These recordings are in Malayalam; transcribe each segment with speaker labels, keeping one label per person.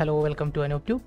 Speaker 1: Hello welcome to Anoop to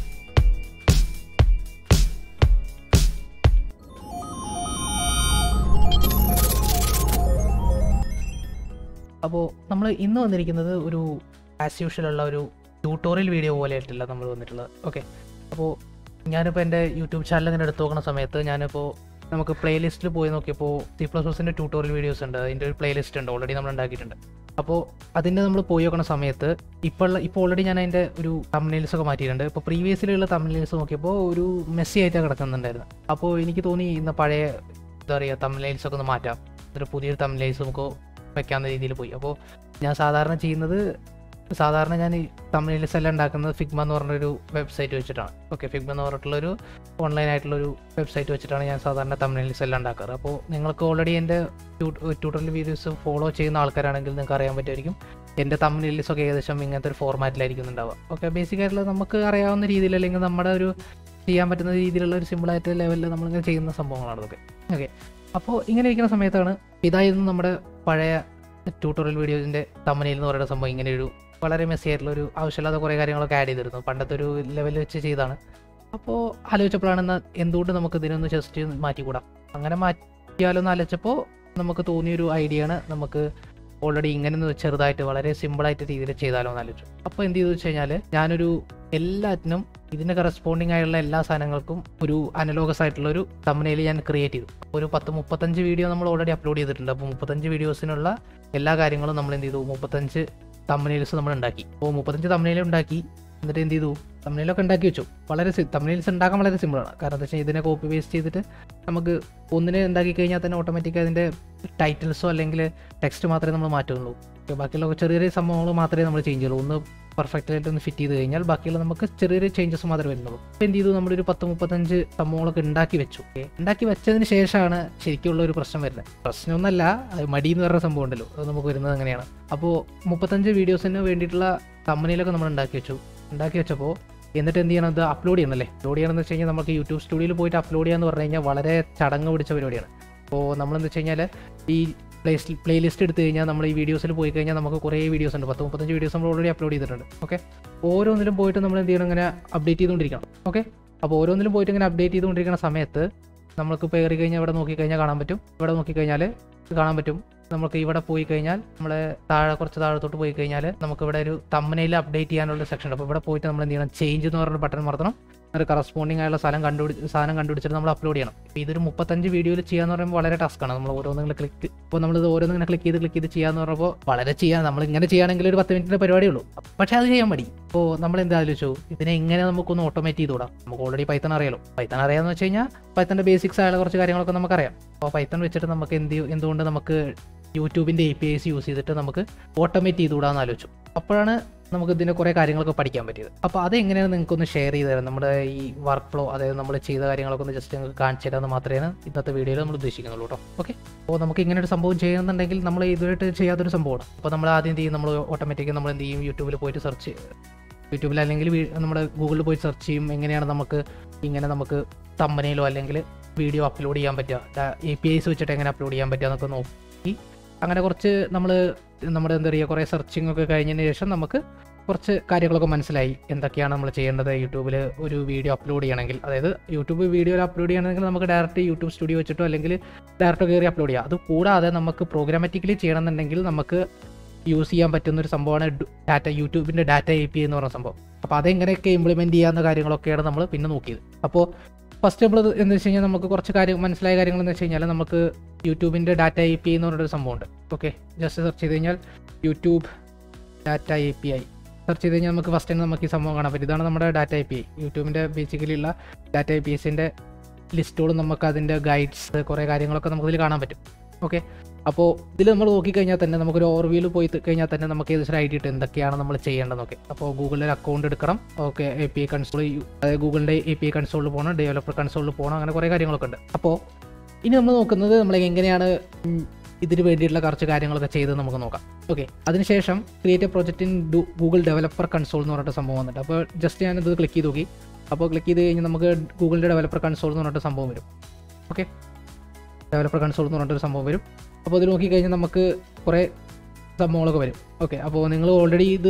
Speaker 1: അപ്പോൾ നമ്മൾ ഇന്ന് വന്നിരിക്കുന്നത് ഒരു ആസ് യൂഷ്വൽ ഉള്ള ഒരു ട്യൂട്ടോറിയൽ വീഡിയോ പോലെ ആയിട്ടില്ല നമ്മൾ വന്നിട്ടുള്ളത് ഓക്കെ അപ്പോൾ ഞാനിപ്പോൾ എൻ്റെ യൂട്യൂബ് ചാനൽ ഇങ്ങനെ എടുത്തു നോക്കുന്ന സമയത്ത് ഞാനിപ്പോൾ നമുക്ക് പ്ലേലിസ്റ്റിൽ പോയി നോക്കിയപ്പോൾ സി പ്ലസ് പ്ലസിൻ്റെ ട്യൂട്ടോറിയൽ വീഡിയോസ് ഉണ്ട് അതിൻ്റെ ഒരു പ്ലേലിസ്റ്റ് ഉണ്ട് ഓൾറെഡി നമ്മൾ ഉണ്ടാക്കിയിട്ടുണ്ട് അപ്പോൾ അതിൻ്റെ നമ്മൾ പോയി നോക്കുന്ന സമയത്ത് ഇപ്പോൾ ഇപ്പോൾ ഓൾറെഡി ഞാൻ അതിൻ്റെ ഒരു തമിഴ്നൈൽസ് ഒക്കെ മാറ്റിയിട്ടുണ്ട് ഇപ്പോൾ പ്രീവിയസിലുള്ള തമിഴ്നൈൽസ് നോക്കിയപ്പോൾ ഒരു മെസ്സി ആയിട്ടാണ് കിടക്കുന്നുണ്ടായിരുന്നു അപ്പോൾ എനിക്ക് തോന്നി ഇന്ന് പഴയ എന്താ പറയുക തമിഴ്നൈൽസ് ഒക്കെ ഒന്ന് മാറ്റാം ഒരു പുതിയൊരു തമിഴ്നൈൽസ് നമുക്ക് വെക്കാവുന്ന രീതിയിൽ പോയി അപ്പോൾ ഞാൻ സാധാരണ ചെയ്യുന്നത് സാധാരണ ഞാൻ ഈ തമിഴ്നൈൽസ് എല്ലാം ഉണ്ടാക്കുന്നത് ഫിഗ്മ എന്ന് പറഞ്ഞൊരു വെബ്സൈറ്റ് വെച്ചിട്ടാണ് ഓക്കെ ഫിഗ്മ എന്ന് പറഞ്ഞിട്ടുള്ളൊരു ഓൺലൈൻ ആയിട്ടുള്ളൊരു വെബ്സൈറ്റ് വെച്ചിട്ടാണ് ഞാൻ സാധാരണ തമിഴ്നൈൽസ് എല്ലാം ഉണ്ടാക്കാറ് അപ്പോൾ നിങ്ങൾക്ക് ഓൾറെഡി എൻ്റെ ട്യൂട്ടോറിയൽ വീഡിയോസ് ഫോളോ ചെയ്യുന്ന ആൾക്കാരാണെങ്കിൽ നിങ്ങൾക്ക് അറിയാൻ പറ്റുമായിരിക്കും എൻ്റെ തമിഴ്നൈൽസ് ഒക്കെ ഏകദേശം ഇങ്ങനത്തെ ഒരു ഫോർമാറ്റിലായിരിക്കും ഉണ്ടാവുക ഓക്കെ ബേസിക് ആയിട്ടുള്ള നമുക്ക് അറിയാവുന്ന രീതിയിൽ അല്ലെങ്കിൽ നമ്മുടെ ഒരു ചെയ്യാൻ പറ്റുന്ന രീതിയിലുള്ള ഒരു സിമ്പിളായിട്ട് ലെവലിൽ നമ്മളിങ്ങനെ ചെയ്യുന്ന സംഭവങ്ങളാണ് ഇതൊക്കെ ഓക്കെ അപ്പോൾ ഇങ്ങനെ ഇരിക്കുന്ന സമയത്താണ് ഇതായിരുന്നു നമ്മുടെ പഴയ ട്യൂട്ടോറിയൽ വീഡിയോസിൻ്റെ തമ്മനയിൽ എന്ന് പറയുന്ന സംഭവം ഇങ്ങനെ ഒരു വളരെ മെസ്സി ആയിട്ടുള്ള ഒരു ആവശ്യമില്ലാത്ത കുറേ കാര്യങ്ങളൊക്കെ ആഡ് ചെയ്തിരുന്നു പണ്ടത്തെ ഒരു ലെവലിൽ വെച്ച് ചെയ്താണ് അപ്പോൾ ആലോചിച്ചപ്പോഴാണ് എന്നാൽ എന്തുകൊണ്ട് നമുക്ക് ഇതിനൊന്ന് ജസ്റ്റ് മാറ്റിക്കൂടാം അങ്ങനെ മാറ്റിയാലൊന്ന് ആലോചിച്ചപ്പോൾ നമുക്ക് തോന്നിയൊരു ഐഡിയ ആണ് നമുക്ക് ഓൾറെഡി ഇങ്ങനെ ഒന്ന് ചെറുതായിട്ട് വളരെ സിമ്പിളായിട്ട് രീതിയിൽ ചെയ്താലോ എന്ന് ആലോചിച്ചു അപ്പോൾ എന്ത് ചെയ്തു വെച്ച് കഴിഞ്ഞാൽ ഞാനൊരു എല്ലാറ്റിനും ഇതിന് കറസ്പോണ്ടിങ് ആയുള്ള എല്ലാ സാധനങ്ങൾക്കും ഒരു അനലോഗസ് ആയിട്ടുള്ള ഒരു തമ്മനയിൽ ഞാൻ ക്രിയേറ്റ് ചെയ്തു ഒരു പത്ത് മുപ്പത്തഞ്ച് വീഡിയോ നമ്മൾ ഓൾറെഡി അപ്ലോഡ് ചെയ്തിട്ടുണ്ട് അപ്പോൾ മുപ്പത്തഞ്ച് വീഡിയോസിനുള്ള എല്ലാ കാര്യങ്ങളും നമ്മൾ എന്ത് ചെയ്തു മുപ്പത്തഞ്ച് തമ്മനയിൽസ് നമ്മൾ ഉണ്ടാക്കി അപ്പോൾ മുപ്പത്തഞ്ച് തമ്മനയിൽ ഉണ്ടാക്കി എന്നിട്ട് എന്ത് ചെയ്തു തമ്മനയിലൊക്കെ ഉണ്ടാക്കി വെച്ചു വളരെ തമ്മനയിൽസ് ഉണ്ടാക്കാൻ വളരെ സിമ്പിളാണ് കാരണം എന്താ വെച്ചാൽ ഇതിനെ കോപ്പി പേസ്റ്റ് ചെയ്തിട്ട് നമുക്ക് ഒന്നിനെ ഉണ്ടാക്കി കഴിഞ്ഞാൽ തന്നെ ഓട്ടോമാറ്റിക് അതിൻ്റെ ടൈറ്റിൽസോ അല്ലെങ്കിൽ ടെക്സ്റ്റ് മാത്രമേ നമ്മൾ മാറ്റുള്ളൂ ബാക്കിയുള്ള ചെറിയ ചെറിയ സംഭവങ്ങൾ മാത്രമേ നമ്മൾ ചേഞ്ച് ചെയ്യുള്ളൂ ഒന്ന് പെർഫെക്റ്റ് ആയിട്ട് ഒന്ന് ഫിറ്റ് ചെയ്ത് കഴിഞ്ഞാൽ ബാക്കിയുള്ള നമുക്ക് ചെറിയ ചെറിയ ചേഞ്ചസ് മാത്രമേ വരുന്നുള്ളൂ അപ്പോൾ എന്ത് ചെയ്തു നമ്മളൊരു പത്ത് മുപ്പത്തഞ്ച് സംഭവങ്ങളൊക്കെ ഉണ്ടാക്കി വെച്ചു Okay. ഉണ്ടാക്കി വെച്ചതിന് ശേഷമാണ് ശരിക്കുള്ള ഒരു പ്രശ്നം വരുന്നത് പ്രശ്നമൊന്നല്ല അത് മടി എന്ന് പറഞ്ഞ സംഭവം ഉണ്ടല്ലോ അത് നമുക്ക് വരുന്നത് അങ്ങനെയാണ് അപ്പോൾ മുപ്പത്തഞ്ച് വീഡിയോസിന് വേണ്ടിയിട്ടുള്ള തമ്മനിലൊക്കെ നമ്മൾ ഉണ്ടാക്കി വെച്ചു ഉണ്ടാക്കി വെച്ചപ്പോൾ എന്നിട്ട് എന്ത് ചെയ്യണം ഇത് അപ്ലോഡ് ചെയ്യണമല്ലേ അപ്ലോഡ് ചെയ്യണമെന്ന് വെച്ച് കഴിഞ്ഞാൽ നമുക്ക് യൂട്യൂബ് സ്റ്റുഡിയോയിൽ പോയിട്ട് അപ്ലോഡ് ചെയ്യാന്ന് പറഞ്ഞു കഴിഞ്ഞാൽ വളരെ ചടങ്ങ് പിടിച്ച പരിപാടിയാണ് അപ്പോൾ നമ്മളെന്ന് വെച്ച് കഴിഞ്ഞാൽ ഈ പ്ലേ പ്ലേ ലിസ്റ്റ് എടുത്തു കഴിഞ്ഞാൽ നമ്മൾ ഈ വീഡിയോസിൽ പോയി കഴിഞ്ഞാൽ നമുക്ക് കുറേ വീഡിയോസ് ഉണ്ട് പത്ത് മുപ്പത്തഞ്ച് വീഡിയോസ് നമ്മൾ ഓൾറെഡി അപ്ലോഡ് ചെയ്തിട്ടുണ്ട് ഓക്കെ ഓരോന്നിലും പോയിട്ട് നമ്മൾ എന്ത് ചെയ്യണം ഇങ്ങനെ അപ്ഡേറ്റ് ചെയ്തുകൊണ്ടിരിക്കണം ഓക്കെ അപ്പോൾ ഓരോന്നിലും പോയിട്ട് ഇങ്ങനെ അപ്ഡേറ്റ് ചെയ്തുകൊണ്ടിരിക്കുന്ന സമയത്ത് നമ്മൾക്ക് ഇപ്പോൾ കയറി കഴിഞ്ഞാൽ ഇവിടെ നോക്കിക്കഴിഞ്ഞാൽ കാണാൻ പറ്റും ഇവിടെ നോക്കിക്കഴിഞ്ഞാൽ കാണാൻ പറ്റും നമുക്ക് ഇവിടെ പോയി കഴിഞ്ഞാൽ നമ്മളെ താഴെ കുറച്ച് താഴത്തോട്ട് പോയി കഴിഞ്ഞാൽ നമുക്ക് ഇവിടെ ഒരു തമ്മനയിൽ അപ്ഡേറ്റ് ചെയ്യാനുള്ള സെക്ഷൻ ഉണ്ട് അപ്പോൾ ഇവിടെ പോയിട്ട് നമ്മൾ എന്ത് ചെയ്യണം ചേഞ്ച് എന്ന് പറഞ്ഞ ബട്ടൺ മറത്തണം ഒരു കറസ്പോണ്ടിങ് ആയുള്ള സ്ഥലം കണ്ടുപിടി സാധനം കണ്ടുപിടിച്ചിട്ട് നമ്മൾ അപ്ലോഡ് ചെയ്യണം ഇപ്പോൾ ഇതൊരു മുപ്പത്തഞ്ച് വീഡിയോയിൽ ചെയ്യാന്ന് പറയുമ്പോൾ വളരെ ടാസ്ക്കാണ് നമ്മൾ ഓരോന്നിങ്ങനെ ക്ലിക്ക് ഇപ്പോൾ നമ്മൾ ഇത് ഓരോന്നിങ്ങനെ ക്ലിക്ക് ചെയ്ത് ക്ലിക്ക് ചെയ്ത് ചെയ്യാന്ന് പറയുമ്പോൾ വളരെ ചെയ്യാൻ നമ്മൾ ഇങ്ങനെ ചെയ്യുകയാണെങ്കിൽ ഒരു പത്ത് മിനിറ്റിൻ്റെ പരിപാടിയേ ഉള്ളൂ പക്ഷേ അത് ചെയ്യാൻ മതി ഇപ്പോൾ നമ്മൾ എന്താ ആലോചിച്ചു ഇതിനെ എങ്ങനെ നമുക്കൊന്ന് ഓട്ടോമേറ്റ് ചെയ്തുകൂടാം നമുക്ക് ഓൾറെഡി പൈത്തൺ അറിയാലോ പൈത്തൺ അറിയാമെന്ന് വെച്ച് കഴിഞ്ഞാൽ പൈത്തൻ്റെ ബേസിക്സ് ആയുള്ള കുറച്ച് കാര്യങ്ങളൊക്കെ നമുക്കറിയാം അപ്പോൾ പൈത്തൺ വെച്ചിട്ട് നമുക്ക് എന്ത് എന്തുകൊണ്ട് നമുക്ക് യൂട്യൂബിൻ്റെ എ പി ഐസ് യൂസ് ചെയ്തിട്ട് നമുക്ക് ഓട്ടോമേറ്റ് ചെയ്തുകൂടാന്ന് ആലോചിച്ചു അപ്പോഴാണ് നമുക്ക് ഇതിൻ്റെ കുറേ കാര്യങ്ങളൊക്കെ പഠിക്കാൻ പറ്റിയത് അപ്പോൾ അതെങ്ങനെയാണ് നിങ്ങൾക്കൊന്ന് ഷെയർ ചെയ്ത് തരാം നമ്മുടെ ഈ വർക്ക് ഫ്ലോ അതായത് നമ്മൾ ചെയ്ത കാര്യങ്ങളൊക്കെ ഒന്ന് ജസ്റ്റ് നിങ്ങൾക്ക് കാണിച്ചു തരാമെന്ന് മാത്രമേ ഇന്നത്തെ വീഡിയോയിൽ നമ്മൾ ഉദ്ദേശിക്കുന്നുള്ളൂ കേട്ടോ ഓക്കെ അപ്പോൾ നമുക്ക് ഇങ്ങനെ ഒരു സംഭവം ചെയ്യുന്നുണ്ടെങ്കിൽ നമ്മൾ ഇതുമായിട്ട് ചെയ്യാത്തൊരു സംഭവമാണ് അപ്പോൾ നമ്മൾ ആദ്യം എന്ത് ചെയ്യും നമ്മൾ ഓട്ടോമാറ്റിക്കലി നമ്മൾ എന്ത് ചെയ്യും യൂട്യൂബിൽ പോയിട്ട് സെർച്ച് യൂട്യൂബിൽ അല്ലെങ്കിൽ വീ- നമ്മുടെ ഗൂഗിളിൽ പോയി സെർച്ച് ചെയ്യും എങ്ങനെയാണ് നമുക്ക് ഇങ്ങനെ നമുക്ക് തമ്പനയിലോ അല്ലെങ്കിൽ വീഡിയോ അപ്ലോഡ് ചെയ്യാൻ പറ്റുക എ പി ഐസ് വെച്ചിട്ട് എങ്ങനെ അപ്ലോഡ് ചെയ്യാൻ പറ്റുക എന്നൊക്കെ നോക്കി അങ്ങനെ കുറച്ച് നമ്മൾ നമ്മുടെ എന്താ പറയുക കുറേ സെർച്ചിങ് ഒക്കെ കഴിഞ്ഞതിന് ശേഷം നമുക്ക് കുറച്ച് കാര്യങ്ങളൊക്കെ മനസ്സിലായി എന്തൊക്കെയാണ് നമ്മൾ ചെയ്യേണ്ടത് യൂട്യൂബിൽ ഒരു വീഡിയോ അപ്ലോഡ് ചെയ്യണമെങ്കിൽ അതായത് യൂട്യൂബ് വീഡിയോ അപ്ലോഡ് ചെയ്യണമെങ്കിൽ നമുക്ക് ഡയറക്റ്റ് യൂട്യൂബ് സ്റ്റുഡിയോ വെച്ചിട്ടോ അല്ലെങ്കിൽ ഡയറക്റ്റ് കയറി അപ്ലോഡ് ചെയ്യാം അത് കൂടാതെ നമുക്ക് പ്രോഗ്രാമാറ്റിക്കലി ചെയ്യണമെന്നുണ്ടെങ്കിൽ നമുക്ക് യൂസ് ചെയ്യാൻ പറ്റുന്ന ഒരു സംഭവമാണ് ഡാറ്റ യൂട്യൂബിൻ്റെ ഡാറ്റ എ പി എന്ന് പറയുന്ന സംഭവം അപ്പോൾ അതെങ്ങനെയൊക്കെ ഇംപ്ലിമെൻറ്റ് ചെയ്യാവുന്ന കാര്യങ്ങളൊക്കെയാണ് നമ്മൾ പിന്നെ നോക്കിയത് അപ്പോൾ ഫസ്റ്റ് നമ്മൾ എന്ന് വെച്ച് കഴിഞ്ഞാൽ നമുക്ക് കുറച്ച് കാര്യം മനസ്സിലായ കാര്യങ്ങൾ എന്ന് വെച്ച് കഴിഞ്ഞാൽ നമുക്ക് യൂട്യൂബിൻ്റെ ഡാറ്റ എ പി എന്ന് പറഞ്ഞൊരു സംഭവമുണ്ട് ഓക്കെ ജസ്റ്റ് സെർച്ച് ചെയ്ത് കഴിഞ്ഞാൽ YouTube data A P I search ചെയ്ത് കഴിഞ്ഞാൽ നമുക്ക് ഫസ്റ്റ് തന്നെ നമുക്ക് ഈ സംഭവം കാണാൻ പറ്റും ഇതാണ് നമ്മുടെ ഡാറ്റ എ പി ഐ യൂട്യൂബിൻ്റെ ബേസിക്കലി ഉള്ള ഡാറ്റ എ പി എസിൻ്റെ ലിസ്റ്റോടും നമുക്ക് അതിൻ്റെ ഗൈഡ്സ് കുറേ കാര്യങ്ങളൊക്കെ നമുക്ക് ഇതിൽ കാണാൻ പറ്റും ഓക്കെ അപ്പോൾ ഇതിൽ നമ്മൾ നോക്കിക്കഴിഞ്ഞാൽ തന്നെ നമുക്കൊരു ഓവർവ്യൂവിൽ പോയി ത- കഴിഞ്ഞാൽ തന്നെ നമുക്ക് ഏകദേശം ഐഡിയ കിട്ടും എന്തൊക്കെയാണ് നമ്മൾ ചെയ്യേണ്ടതെന്നൊക്കെ അപ്പോൾ ഗൂഗിളിൽ ഒരു അക്കൗണ്ട് എടുക്കണം okay A P I console അതായത് ഗൂഗിളിൻ്റെ എ പി ഐ കൺസോളിൽ പോകണം ഡെവലപ്പർ കൺസോളിൽ പോകണം അങ്ങനെ കുറേ കാര്യങ്ങളൊക്കെ ഉണ്ട് അപ്പോൾ ഇനി നമ്മൾ നോക്കുന്നത് നമ്മൾ എങ്ങനെയാണ് ഉം, ഇതിന് വേണ്ടിയിട്ടുള്ള കുറച്ച് കാര്യങ്ങളൊക്കെ ചെയ്ത് നമുക്ക് നോക്കാം ഓക്കെ അതിനുശേഷം create a project in Google developer console എന്ന് പറഞ്ഞിട്ട് സംഭവം വന്നിട്ട് അപ്പോൾ ജസ്റ്റ് ഞാനിത് ക്ലിക്ക് ചെയ്ത് നോക്കി അപ്പോൾ ക്ലിക്ക് ചെയ്ത് കഴിഞ്ഞാൽ നമുക്ക് ഗൂഗിളിൻ്റെ ഡെവലപ്പർ കൺസോൾ എന്ന് പറഞ്ഞിട്ട് സംഭവം വരും ഓക്കെ ഡെവലപ്പർ കൺസോൾ എന്ന് പറഞ്ഞിട്ടൊരു സംഭവം വരും അപ്പോൾ ഇത് നോക്കിക്കഴിഞ്ഞാൽ നമുക്ക് കുറേ സംഭവങ്ങളൊക്കെ വരും ഓക്കെ അപ്പോൾ നിങ്ങൾ ഓൾറെഡി ഇത്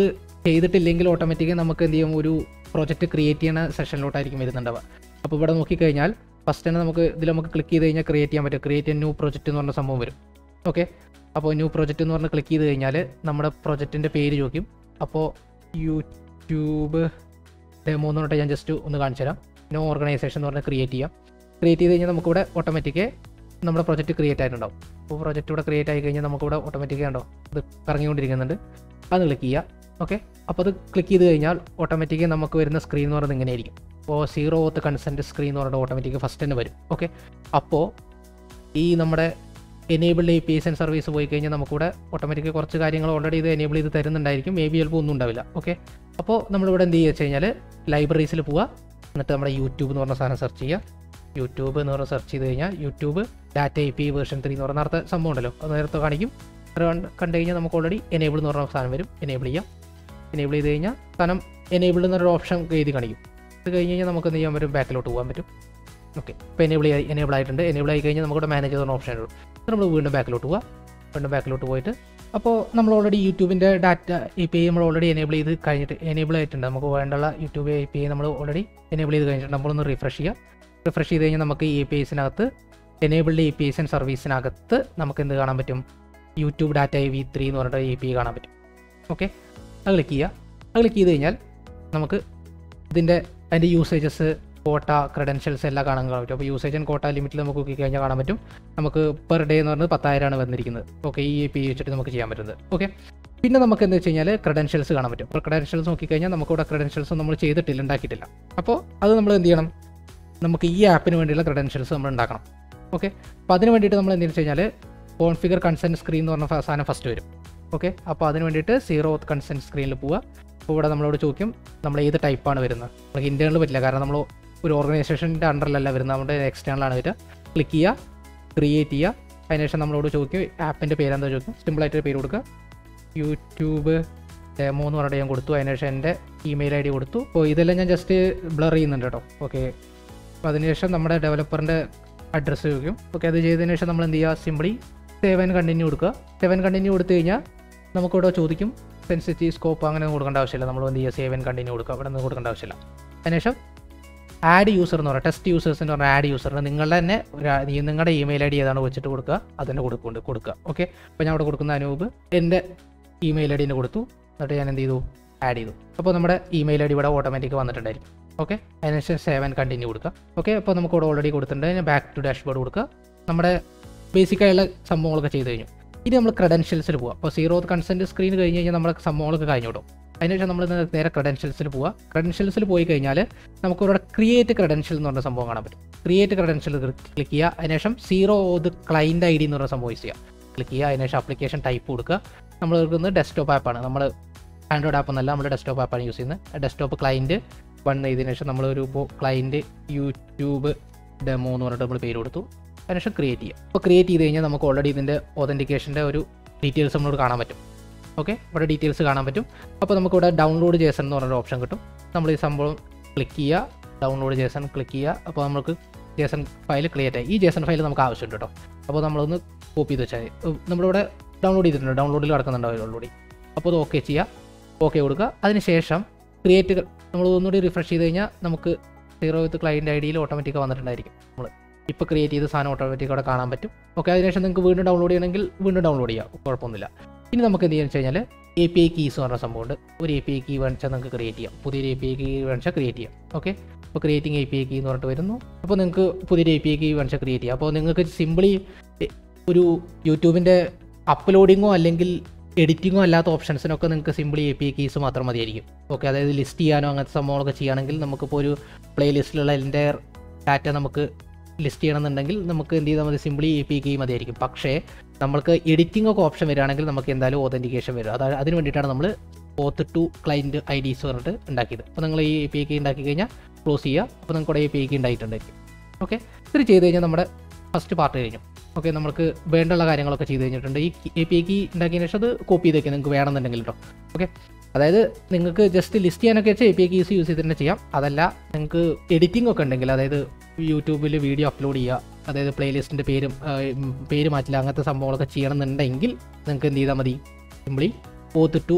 Speaker 1: ചെയ്തിട്ടില്ലെങ്കിൽ ഓട്ടോമാറ്റിക്കലി നമുക്ക് എന്ത് ചെയ്യും ഒരു പ്രോജക്റ്റ് ക്രിയേറ്റ് ചെയ്യുന്ന സെഷനിലോട്ടായിരിക്കും വരുന്നുണ്ടാവുക അപ്പോൾ ഇവിടെ നോക്കിക്കഴിഞ്ഞാൽ ഫസ്റ്റ് തന്നെ നമുക്ക് ഇതിൽ നമുക്ക് ക്ലിക്ക് ചെയ്ത് കഴിഞ്ഞാൽ ക്രിയേറ്റ് ചെയ്യാൻ പറ്റും ക്രിയേറ്റ് ന്യൂ പ്രോജക്റ്റ് എന്ന് പറഞ്ഞ സംഭവം വരും ഓക്കെ അപ്പോൾ ന്യൂ പ്രോജക്റ്റ് എന്ന് പറഞ്ഞ് ക്ലിക്ക് ചെയ്ത് കഴിഞ്ഞാൽ നമ്മുടെ പ്രോജക്റ്റിൻ്റെ പേര് ചോദിക്കും അപ്പോൾ യൂട്യൂബ് ഡെമോ എന്ന് പറഞ്ഞിട്ട് ഞാൻ ജസ്റ്റ് ഒന്ന് കാണിച്ചു തരാം നോ ഓർഗനൈസേഷൻ എന്ന് പറഞ്ഞാൽ ക്രിയേറ്റ് ചെയ്യാം ക്രിയേറ്റ് ചെയ്ത് കഴിഞ്ഞാൽ നമുക്കിവിടെ ഓട്ടോമാറ്റിക് നമ്മുടെ പ്രൊജക്റ്റ് ക്രിയേറ്റ് ആയിട്ടുണ്ടാവും അപ്പോൾ പ്രൊജക്റ്റ് ഇവിടെ ക്രിയേറ്റ് ആയി കഴിഞ്ഞാൽ നമുക്കിവിടെ ഓട്ടോമാറ്റിക് ഉണ്ടോ ഇത് കറങ്ങിക്കൊണ്ടിരിക്കുന്നുണ്ട് അത് ക്ലിക്ക് ചെയ്യുക ഓക്കെ അപ്പോൾ അത് ക്ലിക്ക് ചെയ്ത് കഴിഞ്ഞാൽ ഓട്ടോമാറ്റിക് നമുക്ക് വരുന്ന സ്ക്രീൻ എന്ന് പറയുന്നത് ഇങ്ങനെയായിരിക്കും അപ്പോൾ സീറോ ഓത്ത് കൺസെൻറ്റ് സ്ക്രീൻ എന്ന് പറഞ്ഞിട്ട് ഓട്ടോമാറ്റിക് ഫസ്റ്റ് തന്നെ വരും ഓക്കെ അപ്പോൾ ഈ നമ്മുടെ enabled APIs and service പോയി കഴിഞ്ഞാൽ നമുക്കിവിടെ ഓട്ടോമാറ്റിക് കുറച്ച് കാര്യങ്ങൾ ഓൾറെഡി ഇത് എനേബിൾ ചെയ്ത് തരുന്നുണ്ടായിരിക്കും മേ ബി ചിലപ്പോൾ ഒന്നും ഉണ്ടാവില്ല ഓക്കെ അപ്പോൾ നമ്മളിവിടെ എന്ത് ചെയ്യുക വെച്ച് കഴിഞ്ഞാൽ ലൈബ്രറീസിൽ പോവുക എന്നിട്ട് നമ്മുടെ യൂട്യൂബ് എന്ന് പറഞ്ഞ സാധനം സെർച്ച് ചെയ്യുക യൂട്യൂബ് എന്ന് പറഞ്ഞ് സെർച്ച് ചെയ്ത് കഴിഞ്ഞാൽ YouTube data I P version three എന്ന് പറഞ്ഞ നേരത്തെ സംഭവം ഉണ്ടല്ലോ അത് നേരത്തെ കാണിക്കും അത് കണ്ട് കണ്ടു കഴിഞ്ഞാൽ നമുക്ക് ഓൾറെഡി എനേബിൾ എന്ന് പറഞ്ഞ സാധനം വരും എനേബിൾ ചെയ്യാം എനേബിൾ ചെയ്ത് കഴിഞ്ഞാൽ സാധനം എനേബിൾ എന്നൊരു ഓപ്ഷൻ എഴുതി കാണിക്കും ഇത് കഴിഞ്ഞ് കഴിഞ്ഞാൽ നമുക്ക് എന്ത് ചെയ്യാൻ പറ്റും ബാക്കിലോട്ട് പോകാൻ പറ്റും ഓക്കെ ഇപ്പോൾ എനേബിൾ ആയി എനേബിൾ ആയിട്ടുണ്ട് എനേബിൾ ആയി കഴിഞ്ഞാൽ നമുക്കിവിടെ മാനേജ് ചെയ്യുന്ന ഓപ്ഷൻ വരും നമ്മൾ വീണ്ടും ബാക്കിലോട്ട് പോവുക വീണ്ടും ബാക്കിലോട്ട് പോയിട്ട് അപ്പോൾ നമ്മൾ ഓൾറെഡി യൂട്യൂബിൻ്റെ ഡാറ്റ എ പി ഐ നമ്മൾ ഓൾറെഡി എനേബിൾ ചെയ്ത് കഴിഞ്ഞിട്ട് എനേബിൾ ആയിട്ടുണ്ട് നമുക്ക് വേണ്ടുള്ള യൂട്യൂബ് എ പി ഐ നമ്മൾ ഓൾറെഡി എനേബിൾ ചെയ്ത് കഴിഞ്ഞിട്ട് നമ്മളൊന്ന് റിഫ്രഷ് ചെയ്യുക റിഫ്രഷ് ചെയ്ത് കഴിഞ്ഞാൽ നമുക്ക് ഈ എ പി ഐസിനകത്ത് enabled APIs and സർവീസിനകത്ത് നമുക്ക് എന്ത് കാണാൻ പറ്റും YouTube data I V three എന്ന് പറഞ്ഞിട്ട് എ പി ഐ കാണാൻ പറ്റും ഓക്കെ അത് ക്ലിക്ക് ചെയ്യുക അത് ക്ലിക്ക് ചെയ്ത് കഴിഞ്ഞാൽ നമുക്ക് ഇതിൻ്റെ അതിൻ്റെ യൂസേജസ് കോട്ട ക്രെഡൻഷ്യൽസ് എല്ലാം കാണാൻ പറ്റും അപ്പോൾ യൂസേജ് ആൻഡ് കോട്ട ലിമിറ്റിൽ നമുക്ക് നോക്കി കഴിഞ്ഞാൽ കാണാൻ പറ്റും നമുക്ക് പെർ ഡേ എന്ന് പറഞ്ഞത് പത്തായിരമാണ് വന്നിരിക്കുന്നത് ഓക്കെ ഈ എ പി ഐ വെച്ചിട്ട് നമുക്ക് ചെയ്യാൻ പറ്റുന്നത് ഓക്കെ പിന്നെ നമുക്ക് എന്താ വെച്ച് കഴിഞ്ഞാൽ ക്രെഡൻഷ്യൽസ് കാണാൻ പറ്റും അപ്പോൾ ക്രെഡൻഷ്യൽസ് നോക്കിക്കഴിഞ്ഞാൽ നമുക്ക് ഇവിടെ ക്രെഡൻഷ്യൽസ് നമ്മൾ ചെയ്തിട്ടില്ല ഉണ്ടാക്കിയിട്ടില്ല അപ്പോൾ അത് നമ്മൾ എന്ത് ചെയ്യണം നമുക്ക് ഈ ആപ്പിന് വേണ്ടിയുള്ള ക്രെഡൻഷ്യൽസ് നമ്മൾ ഉണ്ടാക്കണം ഓക്കെ അപ്പോൾ അതിന് വേണ്ടിയിട്ട് നമ്മൾ എന്തെന്ന് വെച്ച് കഴിഞ്ഞാൽ കോൺഫിഗർ കൺസെൻറ്റ് സ്ക്രീൻ എന്ന് പറഞ്ഞ ഫ- സാധനം ഫസ്റ്റ് വരും ഓക്കെ അപ്പോൾ അതിന് വേണ്ടിയിട്ട് സീറോ കൺസെൻറ്റ് സ്ക്രീനിൽ പോവുക അപ്പോൾ ഇവിടെ നമ്മളോട് ചോദിക്കും നമ്മൾ ഏത് ടൈപ്പാണ് വരുന്നത് നമുക്ക് ഇൻറ്റേണൽ പറ്റില്ല കാരണം നമ്മൾ ഒരു ഓർഗനൈസേഷൻ്റെ അണ്ടറിലല്ല വരുന്നത് നമ്മുടെ എക്സ്റ്റേണലാണ് വരിക ക്ലിക്ക് ചെയ്യുക ക്രിയേറ്റ് ചെയ്യുക അതിനുശേഷം നമ്മളോട് ചോദിക്കും ആപ്പിൻ്റെ പേരെന്താ ചോദിക്കും സിമ്പിളായിട്ട് പേര് കൊടുക്കുക യൂട്യൂബ് ഡെമോ എന്ന് പറഞ്ഞിട്ട് ഞാൻ കൊടുത്തു അതിനുശേഷം എൻ്റെ ഇമെയിൽ ഐ ഡി കൊടുത്തു അപ്പോൾ ഇതെല്ലാം ഞാൻ ജസ്റ്റ് ബ്ലർ ചെയ്യുന്നുണ്ട് കേട്ടോ ഓക്കെ അപ്പോൾ അതിനുശേഷം നമ്മുടെ ഡെവലപ്പറിൻ്റെ അഡ്രസ്സ് ചോദിക്കും ഓക്കെ അത് ചെയ്തതിന് ശേഷം നമ്മൾ എന്ത് ചെയ്യുക സിമ്പിളി സേവ് ആൻഡ് കണ്ടിന്യൂ കൊടുക്കുക സേവ് ആൻഡ് കണ്ടിന്യൂ കൊടുത്തു കഴിഞ്ഞാൽ നമുക്കിവിടെ ചോദിക്കും സെൻസിറ്റീവ് സ്കോപ്പ് അങ്ങനെ ഒന്നും കൊടുക്കേണ്ട ആവശ്യമില്ല നമ്മൾ എന്ത് ചെയ്യുക സേവ് ആൻഡ് കണ്ടിന്യൂ കൊടുക്കുക അവിടെ നിന്ന് കൊടുക്കേണ്ട ആവശ്യമില്ല അതിനുശേഷം ആഡ് യൂസർ എന്ന് പറയുക ടെസ്റ്റ് യൂസേഴ്സ് എന്ന് പറഞ്ഞാൽ ആഡ് യൂസറിന് നിങ്ങളുടെ തന്നെ ഒരു ആ- ഈ നിങ്ങളുടെ ഇമെയിൽ ഐ ഡി ഏതാണ് വെച്ചിട്ട് കൊടുക്കുക അതിൻ്റെ കൊടുക്കുന്നുണ്ട് കൊടുക്കുക ഓക്കെ അപ്പോൾ ഞാൻ അവിടെ കൊടുക്കുന്ന അനൂപ് എൻ്റെ ഇമെയിൽ ഐ ഡിന് കൊടുത്തു എന്നിട്ട് ഞാൻ എന്ത് ചെയ്തു ആഡ് ചെയ്തു അപ്പോൾ നമ്മുടെ ഇമെയിൽ ഐ ഡി ഇവിടെ ഓട്ടോമാറ്റിക് വന്നിട്ടുണ്ടായിരിക്കും ഓക്കെ അതിനുശേഷം സേവ് ആൻഡ് കണ്ടിന്യൂ കൊടുക്കുക ഓക്കെ അപ്പോൾ നമുക്ക് ഇവിടെ ഓൾറെഡി കൊടുത്തിട്ടുണ്ട് ഞാൻ ബാക്ക് ടു ഡാഷ്ബോർഡ് കൊടുക്കുക നമ്മുടെ ബേസിക് ആയുള്ള സംഭവങ്ങളൊക്കെ ചെയ്ത് കഴിഞ്ഞു ഇനി നമ്മൾ ക്രെഡൻഷ്യൽസിൽ പോവാം അപ്പോൾ സീറോ കൺസെൻറ്റ് സ്ക്രീൻ കഴിഞ്ഞ് കഴിഞ്ഞാൽ നമ്മുടെ സംഭവങ്ങളൊക്കെ കഴിഞ്ഞു വിടും അതിനുശേഷം നമ്മൾ നേരെ ക്രെഡൻഷ്യൽസിൽ പോവുക ക്രെഡൻഷ്യൽസിൽ പോയി കഴിഞ്ഞാൽ നമുക്ക് ഇവിടെ ക്രിയേറ്റ് ക്രെഡൻഷ്യൽ എന്ന് പറഞ്ഞ സംഭവം കാണാൻ പറ്റും ക്രിയേറ്റ് ക്രെഡൻഷ്യൽ ക്ലിക്ക് ചെയ്യുക അതിനുശേഷം സീറോ ഇത് ക്ലൈൻറ്റ് ഐ ഡി എന്ന് പറഞ്ഞ സംഭവം യൂസ് ചെയ്യുക ക്ലിക്ക് ചെയ്യുക അതിനുശേഷം ആപ്ലിക്കേഷൻ ടൈപ്പ് കൊടുക്കുക നമ്മൾ എടുക്കുന്നത് ഡെസ്ക്ടോപ്പ് ആപ്പാണ് നമ്മൾ ആൻഡ്രോയിഡ് ആപ്പ് എന്നല്ല നമ്മൾ ഡെസ്ക്ടോപ്പ് ആപ്പാണ് യൂസ് ചെയ്യുന്നത് ഡെസ്ക്ടോപ്പ് ക്ലൈൻറ്റ് വൺ ചെയ്തതിനു ശേഷം നമ്മളൊരു ക്ലൈൻറ്റ് യൂട്യൂബ് ഡെമോ എന്ന് പറഞ്ഞിട്ട് നമ്മൾ പേര് കൊടുത്തു അതിനുശേഷം ക്രിയേറ്റ് ചെയ്യുക അപ്പോൾ ക്രിയേറ്റ് ചെയ്ത് കഴിഞ്ഞാൽ നമുക്ക് ഓൾറെഡി ഇതിൻ്റെ ഒതൻറ്റിക്കേഷൻ്റെ ഒരു ഡീറ്റെയിൽസ് നമ്മളോട് കാണാൻ പറ്റും ഓക്കെ ഇവിടെ ഡീറ്റെയിൽസ് കാണാൻ പറ്റും അപ്പോൾ നമുക്കിവിടെ ഡൗൺലോഡ് ജേസൺ എന്ന് പറഞ്ഞൊരു ഓപ്ഷൻ കിട്ടും നമ്മൾ ഈ സംഭവം ക്ലിക്ക് ചെയ്യുക ഡൗൺലോഡ് ജേസൺ ക്ലിക്ക് ചെയ്യുക അപ്പോൾ നമുക്ക് ജേസൺ ഫയൽ ക്രിയേറ്റ് ആയി ഈ ജേസൺ ഫയൽ നമുക്ക് ആവശ്യമുണ്ട് കേട്ടോ അപ്പോൾ നമ്മളൊന്ന് കോപ്പി ചെയ്ത് വെച്ചാൽ മതി. ഉം, നമ്മളിവിടെ ഡൗൺലോഡ് ചെയ്തിട്ടുണ്ട് ഡൗൺലോഡിൽ കിടക്കുന്നുണ്ടാവും ഓൾറെഡി അപ്പോൾ അത് ഓക്കെ ചെയ്യുക ഓക്കെ കൊടുക്കുക അതിനുശേഷം ക്രിയേറ്റ് നമ്മൾ ഒന്നുകൂടി റിഫ്രഷ് ചെയ്ത് കഴിഞ്ഞാൽ നമുക്ക് സീറോ വിത്ത് ക്ലൈൻറ്റ് ഐ ഡിയിൽ ഓട്ടോമാറ്റിക് വന്നിട്ടുണ്ടായിരിക്കും നമ്മൾ ഇപ്പോൾ ക്രിയേറ്റ് ചെയ്ത സാധനം ഓട്ടോമാറ്റിക് അവിടെ കാണാൻ പറ്റും ഓക്കെ അതിനുശേഷം നിങ്ങൾക്ക് വീണ്ടും ഡൗൺലോഡ് ചെയ്യണമെങ്കിൽ വീണ്ടും ഡൗൺലോഡ് ചെയ്യാം കുഴപ്പമൊന്നുമില്ല ഇനി നമുക്ക് എന്ത് ചെയ്യാന്ന് വെച്ച് കഴിഞ്ഞാൽ എ പി ഐ കീസ് എന്ന് പറഞ്ഞ സംഭവമുണ്ട് ഒരു എ പി ഐ കീ വേണിച്ചാൽ നിങ്ങൾക്ക് ക്രിയേറ്റ് ചെയ്യാം പുതിയൊരു എ പി ഐ കീ വേണിച്ചാൽ ക്രിയേറ്റ് ചെയ്യാം ഓക്കെ അപ്പോൾ creating A P I key എന്ന് പറഞ്ഞിട്ട് വരുന്നു അപ്പോൾ നിങ്ങൾക്ക് പുതിയൊരു എ പി ഐ കീ വേണിച്ചാൽ ക്രിയേറ്റ് ചെയ്യാം അപ്പോൾ നിങ്ങൾക്ക് സിമ്പിളി ഒരു യൂട്യൂബിൻ്റെ അപ്ലോഡിങ്ങോ അല്ലെങ്കിൽ എഡിറ്റിങ്ങോ അല്ലാത്ത ഓപ്ഷൻസിനൊക്കെ നിങ്ങൾക്ക് simply A P I keys മാത്രം മതിയായിരിക്കും ഓക്കെ അതായത് ലിസ്റ്റ് ചെയ്യാനോ അങ്ങനത്തെ സംഭവങ്ങളൊക്കെ ചെയ്യുകയാണെങ്കിൽ നമുക്കിപ്പോൾ ഒരു പ്ലേ ലിസ്റ്റിലുള്ള എൻ്റെ ഡാറ്റ നമുക്ക് ലിസ്റ്റ് ചെയ്യണമെന്നുണ്ടെങ്കിൽ നമുക്ക് എന്ത് ചെയ്താൽ മതി സിമ്പിളി എ പി കീ മതിയായിരിക്കും പക്ഷേ നമ്മൾക്ക് എഡിറ്റിംഗ് ഒക്കെ ഓപ്ഷൻ വരികയാണെങ്കിൽ നമുക്ക് എന്തായാലും ഓതൻറ്റിക്കേഷൻ വരും അതായത് അതിന് വേണ്ടിയിട്ടാണ് നമ്മൾ OAuth two client IDs പറഞ്ഞിട്ട് ഉണ്ടാക്കിയത് അപ്പോൾ നിങ്ങൾ ഈ എ പി കീ ഉണ്ടാക്കി കഴിഞ്ഞാൽ ക്ലോസ് ചെയ്യുക അപ്പോൾ നിങ്ങൾക്ക് ഇവിടെ എ പി കീ ഉണ്ടായിട്ടുണ്ടായിരിക്കും ഓക്കെ ഇത് ചെയ്ത് കഴിഞ്ഞാൽ നമ്മുടെ ഫസ്റ്റ് പാർട്ട് കഴിഞ്ഞു ഓക്കെ നമുക്ക് വേണ്ടുള്ള കാര്യങ്ങളൊക്കെ ചെയ്ത് കഴിഞ്ഞിട്ടുണ്ട് ഈ എ പി കീ ഉണ്ടാക്കിയതിന് ശേഷം അത് കോപ്പി ചെയ്തേക്ക് നിങ്ങൾക്ക് വേണമെന്നുണ്ടെങ്കിൽ കേട്ടോ ഓക്കെ അതായത് നിങ്ങൾക്ക് ജസ്റ്റ് ലിസ്റ്റ് ചെയ്യാനൊക്കെ വെച്ചാൽ എ പി കീസ് യൂസ് ചെയ്ത് തന്നെ ചെയ്യാം അതല്ല നിങ്ങൾക്ക് എഡിറ്റിംഗ് ഒക്കെ ഉണ്ടെങ്കിൽ അതായത് യൂട്യൂബിൽ വീഡിയോ അപ്ലോഡ് ചെയ്യുക അതായത് പ്ലേലിസ്റ്റിൻ്റെ പേരും ആ, ഉം, പേര് മാറ്റില്ല അങ്ങനത്തെ സംഭവങ്ങളൊക്കെ ചെയ്യണമെന്നുണ്ടെങ്കിൽ നിങ്ങൾക്ക് എന്ത് ചെയ്താൽ മതി simply OAuth two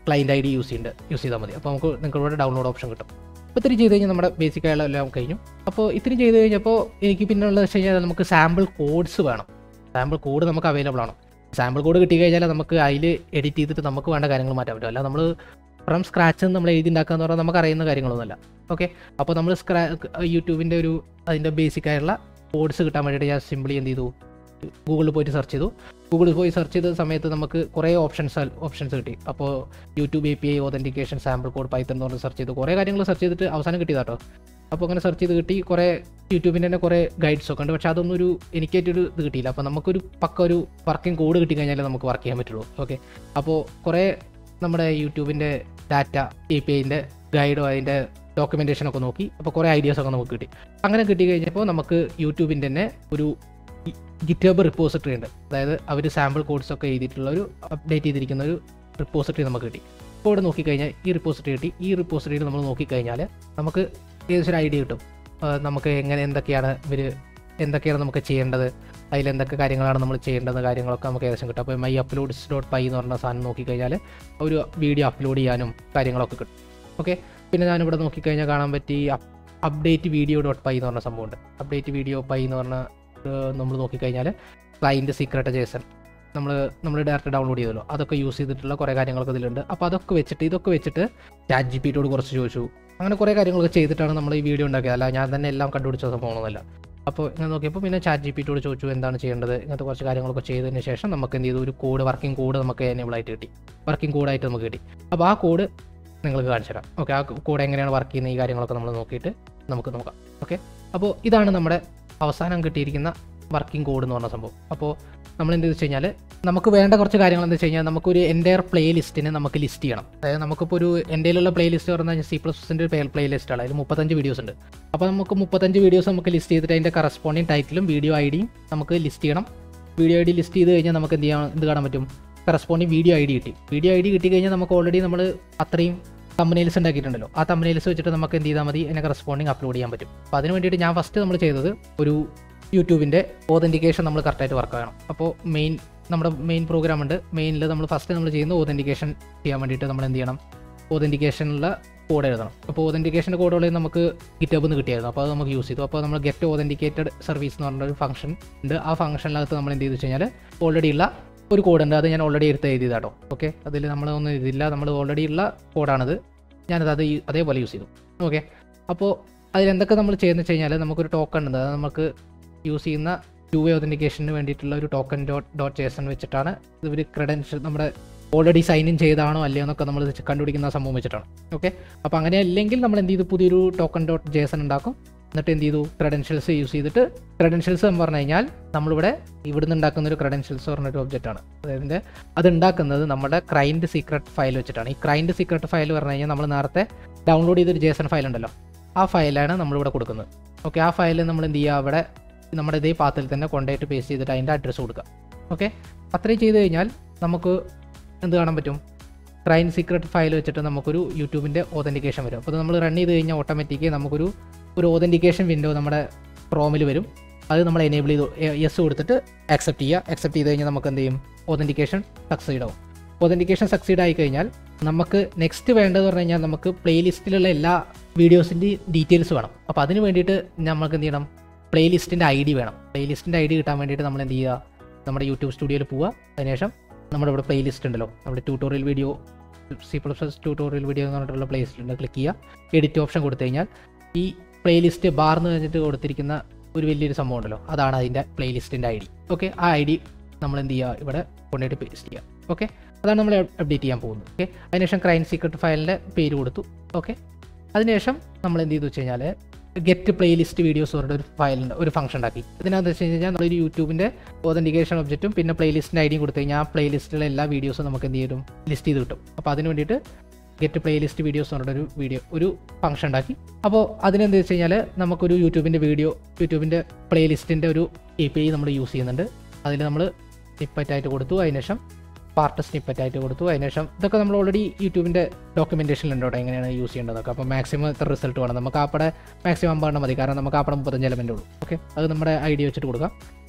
Speaker 1: client I D use ചെയ്യുന്നുണ്ട് യൂസ് ചെയ്താൽ മതി അപ്പോൾ നമുക്ക് നിങ്ങൾക്ക് ഇവിടെ ഡൗൺലോഡ് ഓപ്ഷൻ കിട്ടും അപ്പോൾ ഇത്തിരി ചെയ്ത് കഴിഞ്ഞാൽ നമ്മുടെ ബേസിക് ആയുള്ള എല്ലാം കഴിഞ്ഞു അപ്പോൾ ഇത്തിരി ചെയ്ത് കഴിഞ്ഞപ്പോൾ എനിക്ക് പിന്നെ ഉള്ളത് വെച്ച് കഴിഞ്ഞാൽ നമുക്ക് സാമ്പിൾ കോഡ്സ് വേണം സാമ്പിൾ കോഡ് നമുക്ക് അവൈലബിൾ ആണ് സാമ്പിൾ കോഡ് കിട്ടി കഴിഞ്ഞാൽ നമുക്ക് അതിൽ എഡിറ്റ് ചെയ്തിട്ട് നമുക്ക് വേണ്ട കാര്യങ്ങൾ മാറ്റാൻ പറ്റും അല്ല നമ്മൾ ഫ്രം സ്ക്രാച്ച് നമ്മൾ എഴുതി ഉണ്ടാക്കുക എന്ന് പറഞ്ഞാൽ നമുക്ക് അറിയുന്ന കാര്യങ്ങളൊന്നുമല്ല ഓക്കെ അപ്പോൾ നമ്മൾ സ്ക്രാ യൂട്യൂബിൻ്റെ ഒരു അതിൻ്റെ ബേസിക് ആയിട്ടുള്ള കോഡ്സ് കിട്ടാൻ വേണ്ടിയിട്ട് ഞാൻ സിമ്പിളി എന്ത് ചെയ്തു ഗൂഗിളിൽ പോയിട്ട് സെർച്ച് ചെയ്തു ഗൂഗിളിൽ പോയി സെർച്ച് ചെയ്ത സമയത്ത് നമുക്ക് കുറേ ഓപ്ഷൻസ് ഓപ്ഷൻസ് കിട്ടി അപ്പോൾ YouTube A P I authentication sample code Python എന്ന് പറഞ്ഞ് സെർച്ച് ചെയ്തു കുറേ കാര്യങ്ങൾ സെർച്ച് ചെയ്തിട്ട് അവസാനം കിട്ടിയതാട്ടോ അപ്പോൾ അങ്ങനെ സെർച്ച് ചെയ്ത് കിട്ടി കുറേ യൂട്യൂബിൻ്റെ തന്നെ കുറേ ഗൈഡ്സ് ഒക്കെ ഉണ്ട് പക്ഷേ അതൊന്നും ഒരു എനിക്കായിട്ടൊരു ഇത് കിട്ടിയില്ല അപ്പോൾ നമുക്കൊരു പക്ക ഒരു വർക്കിംഗ് കോഡ് കിട്ടി കഴിഞ്ഞാലേ നമുക്ക് വർക്ക് ചെയ്യാൻ പറ്റുള്ളൂ ഓക്കെ അപ്പോൾ കുറേ നമ്മുടെ യൂട്യൂബിൻ്റെ ഡാറ്റ എ പി ഐൻ്റെ ഗൈഡോ അതിൻ്റെ ഡോക്യുമെൻറ്റേഷൻ ഒക്കെ നോക്കി അപ്പോൾ കുറേ ഐഡിയാസ് ഒക്കെ നമുക്ക് കിട്ടി അങ്ങനെ കിട്ടി കഴിഞ്ഞപ്പോൾ നമുക്ക് യൂട്യൂബിൻ്റെ തന്നെ ഒരു ഗിറ്റബ് റിപ്പോസിറ്ററി ഉണ്ട് അതായത് അവർ സാമ്പിൾ കോഡ്സ് ഒക്കെ എഴുതിയിട്ടുള്ള ഒരു അപ്ഡേറ്റ് ചെയ്തിരിക്കുന്ന ഒരു റിപ്പോസിറ്ററി നമുക്ക് കിട്ടി അപ്പോൾ ഇവിടെ നോക്കിക്കഴിഞ്ഞാൽ ഈ റിപ്പോസിറ്ററി കിട്ടി ഈ റിപ്പോസിറ്ററിയിൽ നമ്മൾ നോക്കിക്കഴിഞ്ഞാൽ നമുക്ക് ഏകദേശം ഒരു ഐഡിയ കിട്ടും ആ, നമുക്ക് എങ്ങനെ എന്തൊക്കെയാണ് ഇവർ എന്തൊക്കെയാണ് നമുക്ക് ചെയ്യേണ്ടത് അതിൽ എന്തൊക്കെ കാര്യങ്ങളാണ് നമ്മൾ ചെയ്യേണ്ടത് കാര്യങ്ങളൊക്കെ നമുക്ക് ഏകദേശം കിട്ടും അപ്പോൾ മൈ അപ്ലോഡ്സ് ഡോട്ട് പൈ എന്ന് പറഞ്ഞ സാധനം നോക്കിക്കഴിഞ്ഞാൽ ഒരു വീഡിയോ അപ്ലോഡ് ചെയ്യാനും കാര്യങ്ങളൊക്കെ കിട്ടും ഓക്കെ പിന്നെ ഞാനിവിടെ നോക്കിക്കഴിഞ്ഞാൽ കാണാൻ പറ്റി അപ്ഡേറ്റ് വീഡിയോ ഡോട്ട് പൈ എന്ന് പറഞ്ഞ സംഭവമുണ്ട് അപ്ഡേറ്റ് വീഡിയോ പൈ എന്ന് പറഞ്ഞ നമ്മൾ നോക്കിക്കഴിഞ്ഞാൽ ക്ലൈൻറ്റ് സീക്രട്ട് ജേസൺ നമ്മൾ നമ്മൾ ഡയറക്റ്റ് ഡൗൺലോഡ് ചെയ്തല്ലോ അതൊക്കെ യൂസ് ചെയ്തിട്ടുള്ള കുറേ കാര്യങ്ങളൊക്കെ ഇതിലുണ്ട് അപ്പോൾ അതൊക്കെ വെച്ചിട്ട് ഇതൊക്കെ വെച്ചിട്ട് ചാറ്റ് ജി പിയോട് കുറച്ച് ചോദിച്ചു അങ്ങനെ കുറേ കാര്യങ്ങളൊക്കെ ചെയ്തിട്ടാണ് നമ്മൾ ഈ വീഡിയോ ഉണ്ടാക്കിയത് അല്ല ഞാൻ തന്നെ എല്ലാം കണ്ടുപിടിച്ച സംഭവമൊന്നുമല്ല അപ്പോൾ ഇങ്ങനെ നോക്കിയപ്പോൾ പിന്നെ ചാറ്റ് ജി പിയോട് ചോദിച്ചു എന്താണ് ചെയ്യേണ്ടത് ഇങ്ങനത്തെ കുറച്ച് കാര്യങ്ങളൊക്കെ ചെയ്തതിന് ശേഷം നമുക്ക് എന്ത് ചെയ്തു ഒരു കോഡ് വർക്കിംഗ് കോഡ് നമുക്ക് എനേബിൾ ആയിട്ട് കിട്ടി വർക്കിംഗ് കോഡായിട്ട് നമുക്ക് കിട്ടി അപ്പോൾ ആ കോഡ് നിങ്ങൾക്ക് കാണിച്ചു തരാം ഓക്കെ ആ കോഡ് എങ്ങനെയാണ് വർക്ക് ചെയ്യുന്നത് ഈ കാര്യങ്ങളൊക്കെ നമ്മൾ നോക്കിയിട്ട് നമുക്ക് നോക്കാം ഓക്കെ അപ്പോൾ ഇതാണ് നമ്മുടെ അവസാനം കിട്ടിയിരിക്കുന്ന വർക്കിംഗ് കോഡ് എന്ന് പറഞ്ഞ സംഭവം അപ്പോൾ നമ്മൾ എന്ത് വെച്ച് കഴിഞ്ഞാൽ നമുക്ക് വേണ്ട കുറച്ച് കാര്യങ്ങൾ എന്താ വെച്ച് കഴിഞ്ഞാൽ നമുക്കൊരു എൻ്റയർ പ്ലേ ലിസ്റ്റിനെ നമുക്ക് ലിസ്റ്റ് ചെയ്യണം അതായത് നമുക്കിപ്പോൾ ഒരു എൻ്റെയിലുള്ള പ്ലേ ലിസ്റ്റ് പറഞ്ഞാൽ സി പ്ലസ് പ്ലസിൻ്റെ ഒരു പ്ലേ ലിസ്റ്റാണ് അതിൽ മുപ്പത്തഞ്ച് വീഡിയോസ് ഉണ്ട് അപ്പോൾ നമുക്ക് മുപ്പത്തഞ്ച് വീഡിയോസ് നമുക്ക് ലിസ്റ്റ് ചെയ്തിട്ട് അതിൻ്റെ കറസ്പോണ്ടിങ് ടൈറ്റിലും വീഡിയോ ഐ ഡിയും നമുക്ക് ലിസ്റ്റ് ചെയ്യണം വീഡിയോ ഐ ഡി ലിസ്റ്റ് ചെയ്ത് കഴിഞ്ഞാൽ നമുക്ക് എന്ത് ചെയ്യാൻ എന്ത് കാണാൻ പറ്റും കറസ്പോണ്ടിങ് വീഡിയോ ഐ ഡി കിട്ടി വീഡിയോ ഐ ഡി കിട്ടി കഴിഞ്ഞാൽ നമുക്ക് ഓൾറെഡി നമ്മൾ അത്രയും തമ്പനയിൽസ് ഉണ്ടാക്കിയിട്ടുണ്ടല്ലോ ആ തമ്പനയിൽസ് വെച്ചിട്ട് നമുക്ക് എന്ത് ചെയ്താൽ മതി അതിനെ കറസ്പോണ്ടിങ് അപ്ലോഡ് ചെയ്യാൻ പറ്റും അപ്പോൾ അതിന് വേണ്ടിയിട്ട് ഞാൻ ഫസ്റ്റ് നമ്മൾ ചെയ്തത് ഒരു യൂട്യൂബിൻ്റെ ഓതൻറ്റിക്കേഷൻ നമ്മൾ കറക്റ്റായിട്ട് വർക്ക് ആകണം അപ്പോൾ മെയിൻ നമ്മുടെ മെയിൻ പ്രോഗ്രാം ഉണ്ട് മെയിനിൽ നമ്മൾ ഫസ്റ്റ് നമ്മൾ ചെയ്യുന്ന ഓതൻറ്റിക്കേഷൻ ചെയ്യാൻ വേണ്ടിയിട്ട് നമ്മൾ എന്ത് ചെയ്യണം ഓതൻറ്റിക്കേഷനുള്ള കോഡ് എഴുതണം അപ്പോൾ ഓതൻറ്റിക്കേഷൻ്റെ കോഡുകൾ നമുക്ക് ഗിറ്റബിൽ നിന്ന് കിട്ടിയായിരുന്നു അപ്പോൾ അത് നമുക്ക് യൂസ് ചെയ്തു അപ്പോൾ നമ്മൾ ഗെറ്റ് ഓതൻറ്റിക്കേറ്റഡ് സർവീസ് എന്ന് പറഞ്ഞ ഒരു ഫംഗ്ഷൻ ഉണ്ട് ആ ഫംഗ്ഷനിനകത്ത് നമ്മൾ എന്ത് ചെയ്തു വെച്ച് കഴിഞ്ഞാൽ ഓൾറെഡി ഉള്ള ഒരു കോഡ് ഉണ്ട് അത് ഞാൻ ഓൾറെഡി എടുത്ത് എഴുതിയതാട്ടോ ഓക്കെ അതിൽ നമ്മളൊന്നും ഇതില്ല നമ്മൾ ഓൾറെഡി ഉള്ള കോഡാണത് ഞാനത് അത് ഈ- അതേപോലെ യൂസ് ചെയ്തു ഓക്കെ അപ്പോൾ അതിലെന്തൊക്കെ നമ്മൾ ചെയ്യുന്നത് വെച്ച് കഴിഞ്ഞാൽ നമുക്കൊരു ടോക്കൺ ഉണ്ട് അത് നമുക്ക് യൂസ് ചെയ്യുന്ന ടു വേ ഒതൻറ്റിക്കേഷന് വേണ്ടിയിട്ടുള്ള ഒരു ടോക്കൺ ഡോട്ട് ഡോട്ട് ജേസൺ വെച്ചിട്ടാണ് ഇവർ ക്രെഡൻഷ്യൽ നമ്മുടെ ഓൾറെഡി സൈൻ ഇൻ ചെയ്താണോ അല്ലയോ എന്നൊക്കെ നമ്മൾ ഇത് കണ്ടുപിടിക്കുന്ന സംഭവം വെച്ചിട്ടാണ് ഓക്കെ അപ്പോൾ അങ്ങനെ അല്ലെങ്കിൽ നമ്മൾ എന്ത് ചെയ്തു പുതിയൊരു ടോക്കൺ ഡോട്ട് ജേസൺ ഉണ്ടാക്കും എന്നിട്ട് എന്ത് ചെയ്തു ക്രെഡൻഷ്യൽസ് യൂസ് ചെയ്തിട്ട് ക്രെഡൻഷ്യൽസ് എന്ന് പറഞ്ഞു കഴിഞ്ഞാൽ നമ്മളിവിടെ ഇവിടുന്ന് ഉണ്ടാക്കുന്ന ഒരു ക്രെഡൻഷ്യൽസ് പറഞ്ഞൊരു ഒബ്ജക്റ്റ് ആണ് അതായത് അത് ഉണ്ടാക്കുന്നത് നമ്മുടെ ക്രൈൻറ്റ് സീക്രട്ട് ഫയൽ വെച്ചിട്ടാണ് ഈ ക്രൈൻറ്റ് സീക്രട്ട് ഫയൽ പറഞ്ഞു കഴിഞ്ഞാൽ നമ്മൾ നേരത്തെ ഡൗൺലോഡ് ചെയ്തൊരു ജേസൺ ഫയൽ ഉണ്ടല്ലോ ആ ഫയലാണ് നമ്മളിവിടെ കൊടുക്കുന്നത് ഓക്കെ ആ ഫയൽ നമ്മൾ എന്ത് ചെയ്യുക അവിടെ നമ്മുടെ ഇതേ പാത്തിൽ തന്നെ കൊണ്ടുപോയിട്ട് പേസ്റ്റ് ചെയ്തിട്ട് അതിൻ്റെ അഡ്രസ്സ് കൊടുക്കുക ഓക്കെ അത്രയും ചെയ്ത് കഴിഞ്ഞാൽ നമുക്ക് എന്ത് കാണാൻ പറ്റും ക്രൈൻ സീക്രട്ട് ഫയൽ വെച്ചിട്ട് നമുക്കൊരു യൂട്യൂബിൻ്റെ ഓതൻറ്റിക്കേഷൻ വരും അപ്പോൾ നമ്മൾ റൺ ചെയ്ത് കഴിഞ്ഞാൽ ഓട്ടോമാറ്റിക് നമുക്കൊരു ഒരു ഓതൻറ്റിക്കേഷൻ വിൻഡോ നമ്മുടെ ക്രോമിൽ വരും അത് നമ്മൾ എനേബിൾ ചെയ്ത് യെസ് കൊടുത്തിട്ട് ആക്സെപ്റ്റ് ചെയ്യുക ആക്സെപ്റ്റ് ചെയ്ത് കഴിഞ്ഞാൽ നമുക്ക് എന്ത് ചെയ്യും ഓതൻറ്റിക്കേഷൻ സക്സീഡ് ആവും ഓതൻറ്റിക്കേഷൻ സക്സീഡ് ആയി കഴിഞ്ഞാൽ നമുക്ക് നെക്സ്റ്റ് വേണ്ടത് പറഞ്ഞു കഴിഞ്ഞാൽ നമുക്ക് പ്ലേലിസ്റ്റിലുള്ള എല്ലാ വീഡിയോസിൻ്റെയും ഡീറ്റെയിൽസ് വേണം അപ്പോൾ അതിന് വേണ്ടിയിട്ട് നമുക്ക് എന്ത് ചെയ്യണം പ്ലേലിസ്റ്റിൻ്റെ ഐ ഡി വേണം പ്ലേലിസ്റ്റിൻ്റെ ഐ ഡി കിട്ടാൻ വേണ്ടിയിട്ട് നമ്മൾ എന്ത് ചെയ്യുക നമ്മുടെ യൂട്യൂബ് സ്റ്റുഡിയോയിൽ പോവുക അതിനുശേഷം നമ്മുടെ ഇവിടെ പ്ലേലിസ്റ്റ് ഉണ്ടല്ലോ നമ്മുടെ tutorial video C plus plus tutorial video എന്ന് പറഞ്ഞിട്ടുള്ള പ്ലേലിസ്റ്റ് ഉണ്ട് ക്ലിക്ക് ചെയ്യുക എഡിറ്റ് ഓപ്ഷൻ കൊടുത്തു കഴിഞ്ഞാൽ ഈ പ്ലേലിസ്റ്റ് ബാർ എന്ന് വെച്ചിട്ട് കൊടുത്തിരിക്കുന്ന ഒരു വലിയൊരു സംഭവം ഉണ്ടല്ലോ അതാണ് അതിൻ്റെ പ്ലേലിസ്റ്റിൻ്റെ ഐ ഡി ഓക്കെ ആ ഐ ഡി നമ്മൾ എന്ത് ചെയ്യുക ഇവിടെ കൊണ്ടുപോയിട്ട് പേസ്റ്റ് ചെയ്യുക ഓക്കെ അതാണ് നമ്മൾ അപ്ഡേറ്റ് ചെയ്യാൻ പോകുന്നത് ഓക്കെ അതിനുശേഷം ക്രൈം സീക്രട്ട് ഫയലിൻ്റെ പേര് കൊടുത്തു ഓക്കെ അതിനുശേഷം നമ്മൾ എന്ത് ചെയ്തു വെച്ച് കഴിഞ്ഞാൽ ഗെറ്റ് പ്ലേലിസ്റ്റ് വീഡിയോസ് പറഞ്ഞ ഒരു ഫയലുണ്ട് ഒരു ഫംഗ്ഷൻ ഉണ്ടാക്കി ഇതിനകത്ത് വെച്ച് കഴിഞ്ഞാൽ നമ്മളൊരു യൂട്യൂബിൻ്റെ ഓതൻറ്റിക്കേഷൻ ഒബ്ജക്റ്റും പിന്നെ പ്ലേലിസ്റ്റിൻ്റെ ഐ ഡിയും കൊടുത്തു കഴിഞ്ഞാൽ ആ പ്ലേലിസ്റ്റിലെ എല്ലാ വീഡിയോസും നമുക്ക് എന്ത് ചെയ്യും ലിസ്റ്റ് ചെയ്ത് കിട്ടും അപ്പോൾ അതിന് വേണ്ടിയിട്ട് ഗെറ്റ് പ്ലേലിസ്റ്റ് വീഡിയോസ് എന്ന് പറഞ്ഞൊരു വീഡിയോ ഒരു ഫംഗ്ഷൻ ഉണ്ടാക്കി അപ്പോൾ അതിനെന്ത് വെച്ച് കഴിഞ്ഞാൽ നമുക്കൊരു യൂട്യൂബിൻ്റെ വീഡിയോ യൂട്യൂബിൻ്റെ പ്ലേലിസ്റ്റിൻ്റെ ഒരു എ പി ഐ നമ്മൾ യൂസ് ചെയ്യുന്നുണ്ട് അതിൽ നമ്മൾ സ്നിപ്പറ്റായിട്ട് കൊടുത്തു അതിനുശേഷം പാർട്ട് സ്നിപ്പറ്റായിട്ട് കൊടുത്തു അതിനുശേഷം ഇതൊക്കെ നമ്മൾ ഓൾറെഡി യൂട്യൂബിൻ്റെ ഡോക്യുമെൻറ്റേഷനിലുണ്ട് കേട്ടോ എങ്ങനെയാണ് യൂസ് ചെയ്യേണ്ടതൊക്കെ അപ്പോൾ മാക്സിമം എത്ര റിസൾട്ട് വേണം നമുക്ക് ആപ്പടെ മാക്സിമം അമ്പതെണ്ണം മതി കാരണം നമുക്ക് ആപ്പടെ മുപ്പത്തഞ്ച് എലമെൻ്റ് ഉള്ളൂ ഓക്കെ അത് നമ്മുടെ ഐ ഡി വെച്ചിട്ട് കൊടുക്കാം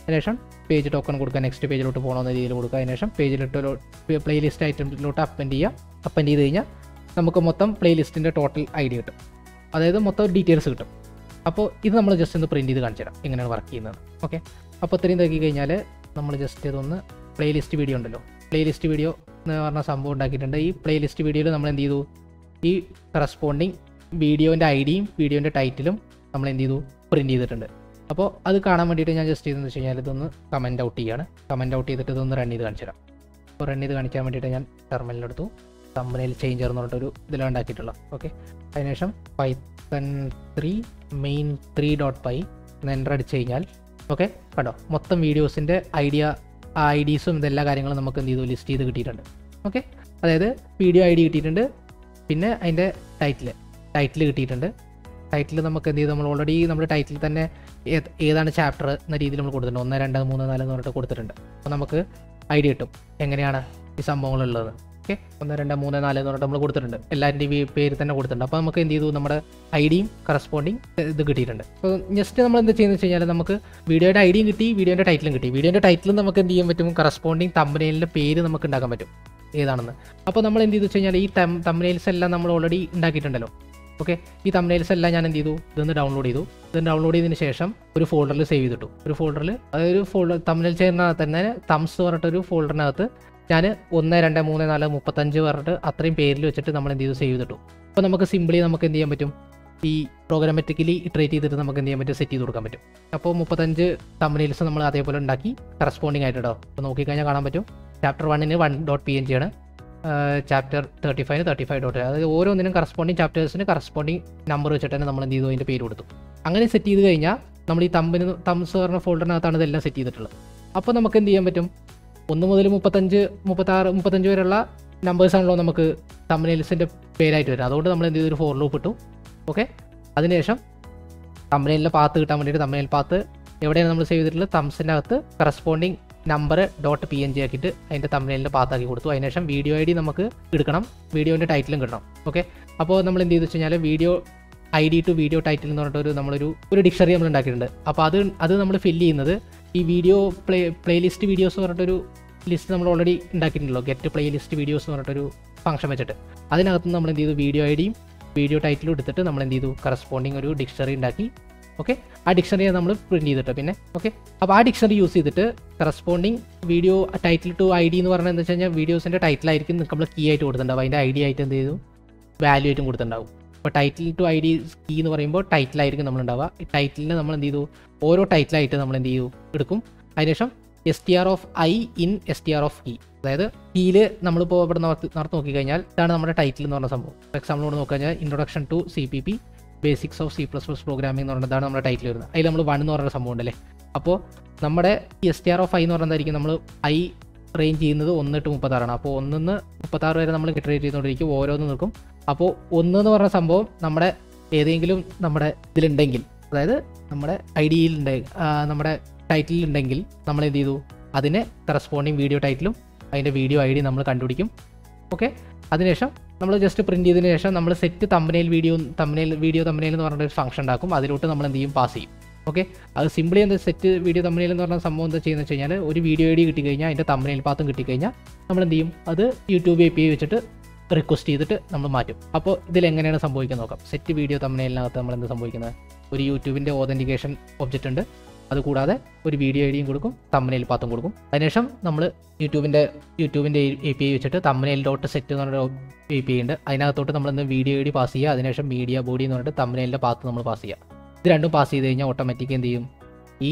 Speaker 1: അതിനുശേഷം പേജ് ടോക്കൺ കൊടുക്കുക നെക്സ്റ്റ് പേജിലോട്ട് പോകണമെന്ന രീതിയിൽ കൊടുക്കുക അതിനുശേഷം പേജിലിട്ട് പ്ലേലിസ്റ്റ് ഐറ്റത്തിലോട്ട് അപ്പൻഡ് ചെയ്യുക അപ്പൻഡ് ചെയ്ത് കഴിഞ്ഞാൽ നമുക്ക് മൊത്തം പ്ലേലിസ്റ്റിൻ്റെ ടോട്ടൽ ഐ ഡി കിട്ടും അതായത് മൊത്തം ഡീറ്റെയിൽസ് കിട്ടും അപ്പോൾ ഇത് നമ്മൾ ജസ്റ്റ് ഒന്ന് പ്രിൻറ്റ് ചെയ്ത് കാണിച്ചു തരാം എങ്ങനെയാണ് വർക്ക് ചെയ്യുന്നത് ഓക്കെ അപ്പോൾ ഇത്രയും നോക്കി കഴിഞ്ഞാൽ നമ്മൾ ജസ്റ്റ് ഇതൊന്ന് പ്ലേലിസ്റ്റ് വീഡിയോ ഉണ്ടല്ലോ പ്ലേലിസ്റ്റ് വീഡിയോ എന്ന് പറഞ്ഞ സംഭവം ഉണ്ടാക്കിയിട്ടുണ്ട് ഈ പ്ലേലിസ്റ്റ് വീഡിയോയിൽ നമ്മൾ എന്ത് ചെയ്തു ഈ കറസ്പോണ്ടിങ് വീഡിയോൻ്റെ ഐ ഡിയും വീഡിയോൻ്റെ ടൈറ്റിലും നമ്മൾ എന്ത് ചെയ്തു പ്രിൻറ്റ് ചെയ്തിട്ടുണ്ട് അപ്പോൾ അത് കാണാൻ വേണ്ടിയിട്ട് ഞാൻ ജസ്റ്റ് ചെയ്തെന്ന് വെച്ച് കഴിഞ്ഞാൽ ഇതൊന്ന് കമൻറ്റ് ഔട്ട് ചെയ്യാണ് കമൻറ്റ് ഔട്ട് ചെയ്തിട്ട് ഇതൊന്ന് റൺ ചെയ്ത് കാണിച്ചു തരാം അപ്പോൾ റൺ ചെയ്ത് കാണിക്കാൻ വേണ്ടിയിട്ട് ഞാൻ ടെർമിനലെടുത്തു തമ്പനയിൽ ചേഞ്ചർ എന്ന് പറഞ്ഞിട്ടൊരു ഇതിലാണ് ഉണ്ടാക്കിയിട്ടുള്ളത് ഓക്കെ അതിനുശേഷം Python three main three dot py എന്ന് എൻ്റർ അടിച്ച് കഴിഞ്ഞാൽ ഓക്കെ കണ്ടോ മൊത്തം വീഡിയോസിൻ്റെ ഐഡിയ ആ ഐ ഡീസും ഇതെല്ലാ കാര്യങ്ങളും നമുക്ക് എന്ത് ചെയ്തു ലിസ്റ്റ് ചെയ്ത് കിട്ടിയിട്ടുണ്ട് ഓക്കെ അതായത് വീഡിയോ ഐ ഡി കിട്ടിയിട്ടുണ്ട് പിന്നെ അതിൻ്റെ ടൈറ്റിൽ ടൈറ്റിൽ കിട്ടിയിട്ടുണ്ട് ടൈറ്റിൽ നമുക്ക് എന്ത് ചെയ്തു നമ്മൾ ഓൾറെഡി നമ്മുടെ ടൈറ്റിൽ തന്നെ ഏത് ഏതാണ് ചാപ്റ്റർ എന്ന രീതിയിൽ നമ്മൾ കൊടുത്തിട്ടുണ്ട് ഒന്ന് രണ്ട് മൂന്ന് നാല് എന്ന് പറഞ്ഞിട്ട് കൊടുത്തിട്ടുണ്ട് അപ്പോൾ നമുക്ക് ഐഡിയ കിട്ടും എങ്ങനെയാണ് ഈ സംഭവങ്ങളുള്ളത് ഓക്കെ ഒന്ന് രണ്ട് മൂന്ന് നാല് എന്ന് പറഞ്ഞിട്ട് നമ്മൾ കൊടുത്തിട്ടുണ്ട് എല്ലാവരുടെയും പേര് തന്നെ കൊടുത്തിട്ടുണ്ട് അപ്പോൾ നമുക്ക് എന്ത് ചെയ്തു നമ്മുടെ ഐ ഡിയും കറസ്പോണ്ടിങ് ഇത് കിട്ടിയിട്ടുണ്ട് അപ്പോൾ ജസ്റ്റ് നമ്മൾ എന്ത് ചെയ്യുന്നത് വെച്ച് കഴിഞ്ഞാൽ നമുക്ക് വീഡിയോയുടെ ഐ ഡിയും കിട്ടി വീഡിയോൻ്റെ ടൈറ്റിലും കിട്ടി വീഡിയോൻ്റെ ടൈറ്റിലും നമുക്ക് എന്ത് ചെയ്യാൻ പറ്റും കറസ്പോണ്ടിങ് തമ്പനയിലിൻ്റെ പേര് നമുക്ക് ഉണ്ടാക്കാൻ പറ്റും ഏതാണെന്ന് അപ്പോൾ നമ്മൾ എന്ത് ചെയ്തു വെച്ച് കഴിഞ്ഞാൽ ഈ തമ്പനയിൽസ് എല്ലാം നമ്മൾ ഓൾറെഡി ഉണ്ടാക്കിയിട്ടുണ്ടല്ലോ ഓക്കെ ഈ തമ്പനയിൽസ് എല്ലാം ഞാൻ എന്ത് ചെയ്തു ഇതൊന്ന് ഡൗൺലോഡ് ചെയ്തു ഇത് ഡൗൺലോഡ് ചെയ്തതിന് ശേഷം ഒരു ഫോൾഡറിൽ സേവ് ചെയ്തിട്ടു ഒരു ഫോൾഡറിൽ അതൊരു ഫോൾഡർ തമ്പനയിൽ ചെയ്യുന്ന തന്നെ തംസ് പറഞ്ഞിട്ടൊരു ഫോൾഡറിനകത്ത് ഞാൻ ഒന്ന് രണ്ട് മൂന്ന് നാല് മുപ്പത്തഞ്ച് പറഞ്ഞിട്ട് അത്രയും പേരിൽ വെച്ചിട്ട് നമ്മൾ എന്ത് ചെയ്തു സേവ് ചെയ്തിട്ടു അപ്പോൾ നമുക്ക് സിമ്പിളി നമുക്ക് എന്ത് ചെയ്യാൻ പറ്റും ഈ പ്രോഗ്രാമാറ്റിക്കലി ഇട്രേറ്റ് ചെയ്തിട്ട് നമുക്ക് എന്ത് ചെയ്യാൻ പറ്റും സെറ്റ് ചെയ്ത് കൊടുക്കാൻ പറ്റും അപ്പോൾ മുപ്പത്തഞ്ച് തമ്പനയിൽസ് നമ്മൾ അതേപോലെ ഉണ്ടാക്കി കറസ്പോണ്ടിങ് ആയിട്ട് കേട്ടോ അപ്പോൾ നോക്കിക്കഴിഞ്ഞാൽ കാണാൻ പറ്റും ചാപ്റ്റർ വണ്ണിന് one dot P N G ആണ് chapter thirty five thirty five dot അതായത് ഓരോന്നിനും കറസ്പോണ്ടിങ് ചാപ്റ്റേഴ്സിന് കറസ്പോണ്ടിങ് നമ്പർ വെച്ചിട്ട് തന്നെ നമ്മൾ എന്ത് ചെയ്തു അതിൻ്റെ പേര് കൊടുത്തു അങ്ങനെ സെറ്റ് ചെയ്ത് കഴിഞ്ഞാൽ നമ്മൾ ഈ തമ്പിന് തംസ് പറഞ്ഞ ഫോൾഡറിനകത്താണ് ഇതെല്ലാം സെറ്റ് ചെയ്തിട്ടുള്ളത് അപ്പോൾ നമുക്ക് എന്ത് ചെയ്യാൻ പറ്റും ഒന്ന് മുതൽ മുപ്പത്തഞ്ച് മുപ്പത്താറ് മുപ്പത്തഞ്ച് വരെയുള്ള നമ്പേഴ്സാണല്ലോ നമുക്ക് തമ്പനയിൽസിൻ്റെ പേരായിട്ട് വരും അതുകൊണ്ട് നമ്മൾ എന്ത് ചെയ്തു ഒരു ഫോർ ലൂപ്പ് ഇട്ടു ഓക്കെ അതിനുശേഷം തമ്പനയിലെ പാത്ത് കിട്ടാൻ വേണ്ടിയിട്ട് തമ്പനയിൽ പാത്ത് എവിടെയാണ് നമ്മൾ സേവ് ചെയ്തിട്ടുള്ളത് തംസിൻ്റെ അകത്ത് corresponding number dot P N G ആക്കിയിട്ട് അതിൻ്റെ തമ്പനയിലിൻ്റെ പാത്താക്കി കൊടുത്തു അതിനുശേഷം വീഡിയോ ഐ ഡി നമുക്ക് എടുക്കണം വീഡിയോൻ്റെ ടൈറ്റിലും കിട്ടണം ഓക്കെ അപ്പോൾ നമ്മൾ എന്ത് ചെയ്തു വെച്ച് കഴിഞ്ഞാൽ video I D to video title എന്ന് പറഞ്ഞിട്ട് ഒരു നമ്മളൊരു ഒരു ഡിക്ഷണറി നമ്മൾ ഉണ്ടാക്കിയിട്ടുണ്ട് അപ്പോൾ അത് അത് നമ്മൾ ഫില്ല് ചെയ്യുന്നത് ഈ വീഡിയോ പ്ലേ പ്ലേലിസ്റ്റ് വീഡിയോസ് പറഞ്ഞിട്ടൊരു ലിസ്റ്റ് നമ്മൾ ഓൾറെഡി ഉണ്ടാക്കിയിട്ടുണ്ടല്ലോ ഗെറ്റ് പ്ലേലിസ്റ്റ് വീഡിയോസ് എന്ന് പറഞ്ഞിട്ടൊരു ഫംഗ്ഷൻ വെച്ചിട്ട് അതിനകത്ത് നമ്മൾ എന്ത് ചെയ്തു വീഡിയോ ഐ ഡിയും വീഡിയോ ടൈറ്റിലും എടുത്തിട്ട് നമ്മൾ എന്ത് ചെയ്തു കറസ്പോണ്ടിങ് ഒരു ഡിക്ഷണറി ഉണ്ടാക്കി ഓക്കെ ആ ഡിക്ഷണറി നമ്മൾ പ്രിൻറ്റ് ചെയ്തിട്ട് പിന്നെ ഓക്കെ അപ്പോൾ ആ ഡിക്ഷണറി യൂസ് ചെയ്തിട്ട് corresponding video title to I D എന്ന് പറഞ്ഞാൽ എന്താ വെച്ച് കഴിഞ്ഞാൽ വീഡിയോസിൻ്റെ ടൈറ്റിലായിരിക്കും നമ്മൾ കീ ആയിട്ട് കൊടുത്തിട്ടുണ്ടാവും അതിൻ്റെ ഐ ഡി ആയിട്ട് എന്ത് ചെയ്തു വാല്യൂ ആയിട്ടും കൊടുത്തിട്ടുണ്ടാവും അപ്പോൾ title to I D key എന്ന് പറയുമ്പോൾ ടൈറ്റിലായിരിക്കും നമ്മൾ ഉണ്ടാവുക ഈ ടൈറ്റിലിന് നമ്മൾ എന്ത് ചെയ്തു ഓരോ ടൈറ്റിലായിട്ട് നമ്മൾ എന്ത് ചെയ്തു എടുക്കും അതിനുശേഷം S T R of I in S T R of E അതായത് കീയിൽ നമ്മളിപ്പോൾ ഇവിടെ നടത്തി നടത്തി നോക്കിക്കഴിഞ്ഞാൽ ഇതാണ് നമ്മുടെ ടൈറ്റിൽ എന്ന് പറഞ്ഞ സംഭവം ഫോർ എക്സാമ്പിൾ ഇവിടെ നോക്കിക്കഴിഞ്ഞാൽ introduction to C P P basics of C plus plus programming എന്ന് പറഞ്ഞതാണ് നമ്മുടെ ടൈറ്റിൽ വരുന്നത് അതിൽ നമ്മൾ വൺ എന്ന് പറയുന്ന സംഭവം ഉണ്ടല്ലേ അപ്പോൾ നമ്മുടെ S T R of I എന്ന് പറയുന്നതായിരിക്കും നമ്മൾ ഐ റേഞ്ച് ചെയ്യുന്നത് ഒന്ന് ടു മുപ്പത്താറാണ് അപ്പോൾ ഒന്നിന്ന് മുപ്പത്താറ് വരെ നമ്മൾ ഇറ്ററേറ്റ് ചെയ്തുകൊണ്ടിരിക്കും ഓരോന്ന് നിൽക്കും അപ്പോൾ ഒന്ന് എന്ന് പറഞ്ഞ സംഭവം നമ്മുടെ ഏതെങ്കിലും നമ്മുടെ ഇതിലുണ്ടെങ്കിൽ അതായത് നമ്മുടെ ഐ ഡിയിൽ നമ്മുടെ ടൈറ്റിൽ ഉണ്ടെങ്കിൽ നമ്മൾ എന്ത് ചെയ്തു അതിന് കറസ്പോണ്ടിങ് വീഡിയോ ടൈറ്റിലും അതിൻ്റെ വീഡിയോ ഐ ഡി നമ്മൾ കണ്ടുപിടിക്കും ഓക്കെ അതിനുശേഷം നമ്മൾ ജസ്റ്റ് പ്രിൻറ്റ് ചെയ്തതിന് ശേഷം നമ്മൾ സെറ്റ് തമ്പനയിൽ വീഡിയോ തമ്പനയിൽ വീഡിയോ തമ്പനയിൽ എന്ന് പറഞ്ഞിട്ട് ഒരു ഫംഗ്ഷൻ ഉണ്ടാക്കും അതിലോട്ട് നമ്മൾ എന്ത് ചെയ്യും പാസ് ചെയ്യും ഓക്കെ അത് സിമ്പിളി എന്താ സെറ്റ് വീഡിയോ തമ്പനയിൽ എന്ന് പറഞ്ഞ സംഭവം എന്താ ചെയ്യുന്നത് വെച്ച് കഴിഞ്ഞാൽ ഒരു വീഡിയോ ഐ ഡി കിട്ടിക്കഴിഞ്ഞാൽ അതിൻ്റെ തമ്പനയിൽ പാത്തും കിട്ടിക്കഴിഞ്ഞാൽ നമ്മൾ എന്ത് ചെയ്യും അത് യൂട്യൂബ് എ പി ഐ വെച്ചിട്ട് റിക്വസ്റ്റ് ചെയ്തിട്ട് നമ്മൾ മാറ്റും അപ്പോൾ ഇതിൽ എങ്ങനെയാണ് സംഭവിക്കുന്നത് നോക്കാം സെറ്റ് വീഡിയോ തമ്പനയിലിനകത്ത് നമ്മൾ എന്ത് സംഭവിക്കുന്നത് ഒരു യൂട്യൂബിൻ്റെ ഓതൻറ്റിക്കേഷൻ ഒബ്ജക്റ്റ് ഉണ്ട് അതുകൂടാതെ ഒരു വീഡിയോ ഐ ഡിയും കൊടുക്കും തമ്മനയിൽ പാത്തും കൊടുക്കും അതിനുശേഷം നമ്മൾ യൂട്യൂബിൻ്റെ യൂട്യൂബിൻ്റെ എ പി ഐ വെച്ചിട്ട് തമ്മനയിൽ ഡോട്ട് സെറ്റ് എന്ന് പറഞ്ഞൊരു എ പി ഐ ഉണ്ട് അതിനകത്തോട്ട് നമ്മളൊന്ന് വീഡിയോ ഐ ഡി പാസ് ചെയ്യുക അതിനുശേഷം മീഡിയ ബോഡി എന്ന് പറഞ്ഞിട്ട് തമ്മനയിലിൻ്റെ പാത്ത് നമ്മൾ പാസ് ചെയ്യുക ഇത് രണ്ടും പാസ് ചെയ്ത് കഴിഞ്ഞാൽ ഓട്ടോമാറ്റിക് എന്ത് ചെയ്യും ഈ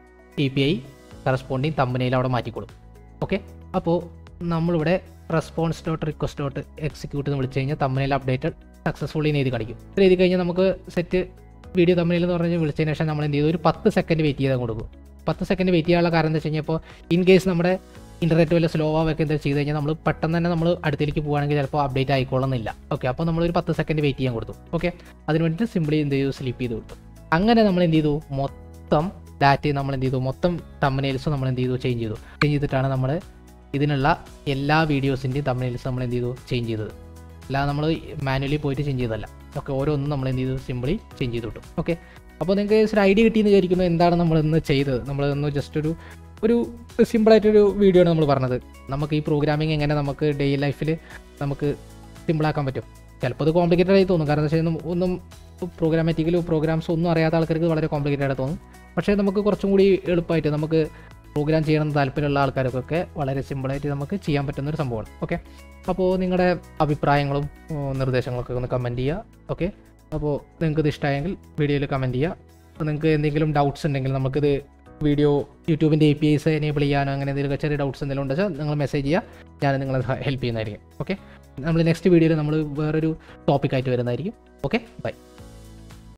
Speaker 1: എ പി ഐ കറസ്പോണ്ടിങ് തമ്മനയിൽ അവിടെ മാറ്റിക്കൊടുക്കും ഓക്കെ അപ്പോൾ നമ്മളിവിടെ response dot request dot execute എന്ന് വിളിച്ച് കഴിഞ്ഞാൽ തമ്മനയിൽ അപ്ഡേറ്റഡ് സക്സസ്ഫുള്ളി എഴുതി കാണിക്കും ഇത് എഴുതി കഴിഞ്ഞാൽ നമുക്ക് സെറ്റ് വീഡിയോ തമ്മിൽ എന്ന് പറഞ്ഞ് വിളിച്ചതിന് ശേഷം നമ്മൾ എന്ത് ചെയ്തു ഒരു പത്ത് സെക്കൻഡ് വെയിറ്റ് ചെയ്താൽ കൊടുക്കും പത്ത് സെക്കൻഡ് വെയിറ്റ് ചെയ്യാനുള്ള കാരണം എന്താ വെച്ച് കഴിഞ്ഞാൽ ഇപ്പോൾ ഇൻ കേസ് നമ്മുടെ ഇൻ്റർനെറ്റ് വല്ല സ്ലോ ആവുകയൊക്കെ എന്താ ചെയ്ത് കഴിഞ്ഞാൽ നമ്മൾ പെട്ടെന്ന് തന്നെ നമ്മൾ അടുത്തേക്ക് പോകുകയാണെങ്കിൽ ചിലപ്പോൾ അപ്ഡേറ്റ് ആയിക്കോളുന്നില്ല ഓക്കെ അപ്പോൾ നമ്മളൊരു പത്ത് സെക്കൻഡ് വെയിറ്റ് ചെയ്യാൻ കൊടുത്തു ഓക്കെ അതിന് വേണ്ടിയിട്ട് സിമ്പിളി എന്ത് ചെയ്തു സ്ലിപ്പ് ചെയ്ത് കൊടുത്തു അങ്ങനെ നമ്മൾ എന്ത് ചെയ്തു മൊത്തം ഡാറ്റയും നമ്മൾ എന്ത് ചെയ്തു മൊത്തം തമ്മനയിൽസ് നമ്മൾ എന്ത് ചെയ്തു ചേഞ്ച് ചെയ്തു ചേഞ്ച് ചെയ്തിട്ടാണ് നമ്മൾ ഇതിനുള്ള എല്ലാ വീഡിയോസിൻ്റെയും തമ്മനയിൽസ് നമ്മൾ എന്ത് ചെയ്തു ചേഞ്ച് ചെയ്തത് അല്ലാതെ നമ്മൾ മാനുവലി പോയിട്ട് ചേഞ്ച് ചെയ്തതല്ല ഓക്കെ ഓരോന്നും നമ്മൾ എന്ത് ചെയ്തു സിമ്പിളി ചേഞ്ച് ചെയ്ത് വിട്ടു ഓക്കെ അപ്പോൾ നിങ്ങൾക്ക് ഒരു ഐഡിയ കിട്ടിയെന്ന് വിചാരിക്കുന്നു എന്താണ് നമ്മൾ ഇന്ന് ചെയ്തത് നമ്മൾ ഇന്ന് ജസ്റ്റ് ഒരു ഒരു സിമ്പിളായിട്ടൊരു വീഡിയോ ആണ് നമ്മൾ പറഞ്ഞത് നമുക്ക് ഈ പ്രോഗ്രാമിംഗ് എങ്ങനെ നമുക്ക് ഡെയിലി ലൈഫിൽ നമുക്ക് സിമ്പിളാക്കാൻ പറ്റും ചിലപ്പോൾ അത് കോംപ്ലിക്കേറ്റഡ് ആയി തോന്നും കാരണം എന്താ വെച്ചാൽ ഒന്നും പ്രോഗ്രാമാറ്റിക്കലോ പ്രോഗ്രാംസോ ഒന്നും അറിയാത്ത ആൾക്കാർക്ക് വളരെ കോംപ്ലിക്കേറ്റഡ് ആയിട്ട് തോന്നും പക്ഷേ നമുക്ക് കുറച്ചും കൂടി എളുപ്പമായിട്ട് നമുക്ക് പ്രോഗ്രാം ചെയ്യണം താല്പര്യമുള്ള ആൾക്കാർക്കൊക്കെ വളരെ സിമ്പിളായിട്ട് നമുക്ക് ചെയ്യാൻ പറ്റുന്ന ഒരു സംഭവമാണ് ഓക്കെ അപ്പോൾ നിങ്ങളുടെ അഭിപ്രായങ്ങളും ഉം, നിർദ്ദേശങ്ങളൊക്കെ ഒന്ന് കമൻറ്റ് ചെയ്യുക ഓക്കെ അപ്പോൾ നിങ്ങൾക്ക് ഇത് ഇഷ്ടമായെങ്കിൽ വീഡിയോയിൽ കമൻറ്റ് ചെയ്യുക നിങ്ങൾക്ക് എന്തെങ്കിലും ഡൗട്ട്സ് ഉണ്ടെങ്കിൽ നമുക്കിത് വീഡിയോ യൂട്യൂബിൻ്റെ എ പി ഐസ് എനേബിൾ ചെയ്യാനോ അങ്ങനെ എന്തെങ്കിലും ചെറിയ ഡൗട്ട്സ് എന്തെങ്കിലും ഉണ്ടെച്ചാൽ നിങ്ങൾ മെസ്സേജ് ചെയ്യുക ഞാൻ നിങ്ങളെ ഹെൽപ്പ് ചെയ്യുന്നതായിരിക്കും ഓക്കെ നമ്മൾ നെക്സ്റ്റ് വീഡിയോയിൽ നമ്മൾ വേറൊരു ടോപ്പിക്കായിട്ട് വരുന്നതായിരിക്കും ഓക്കെ ബൈ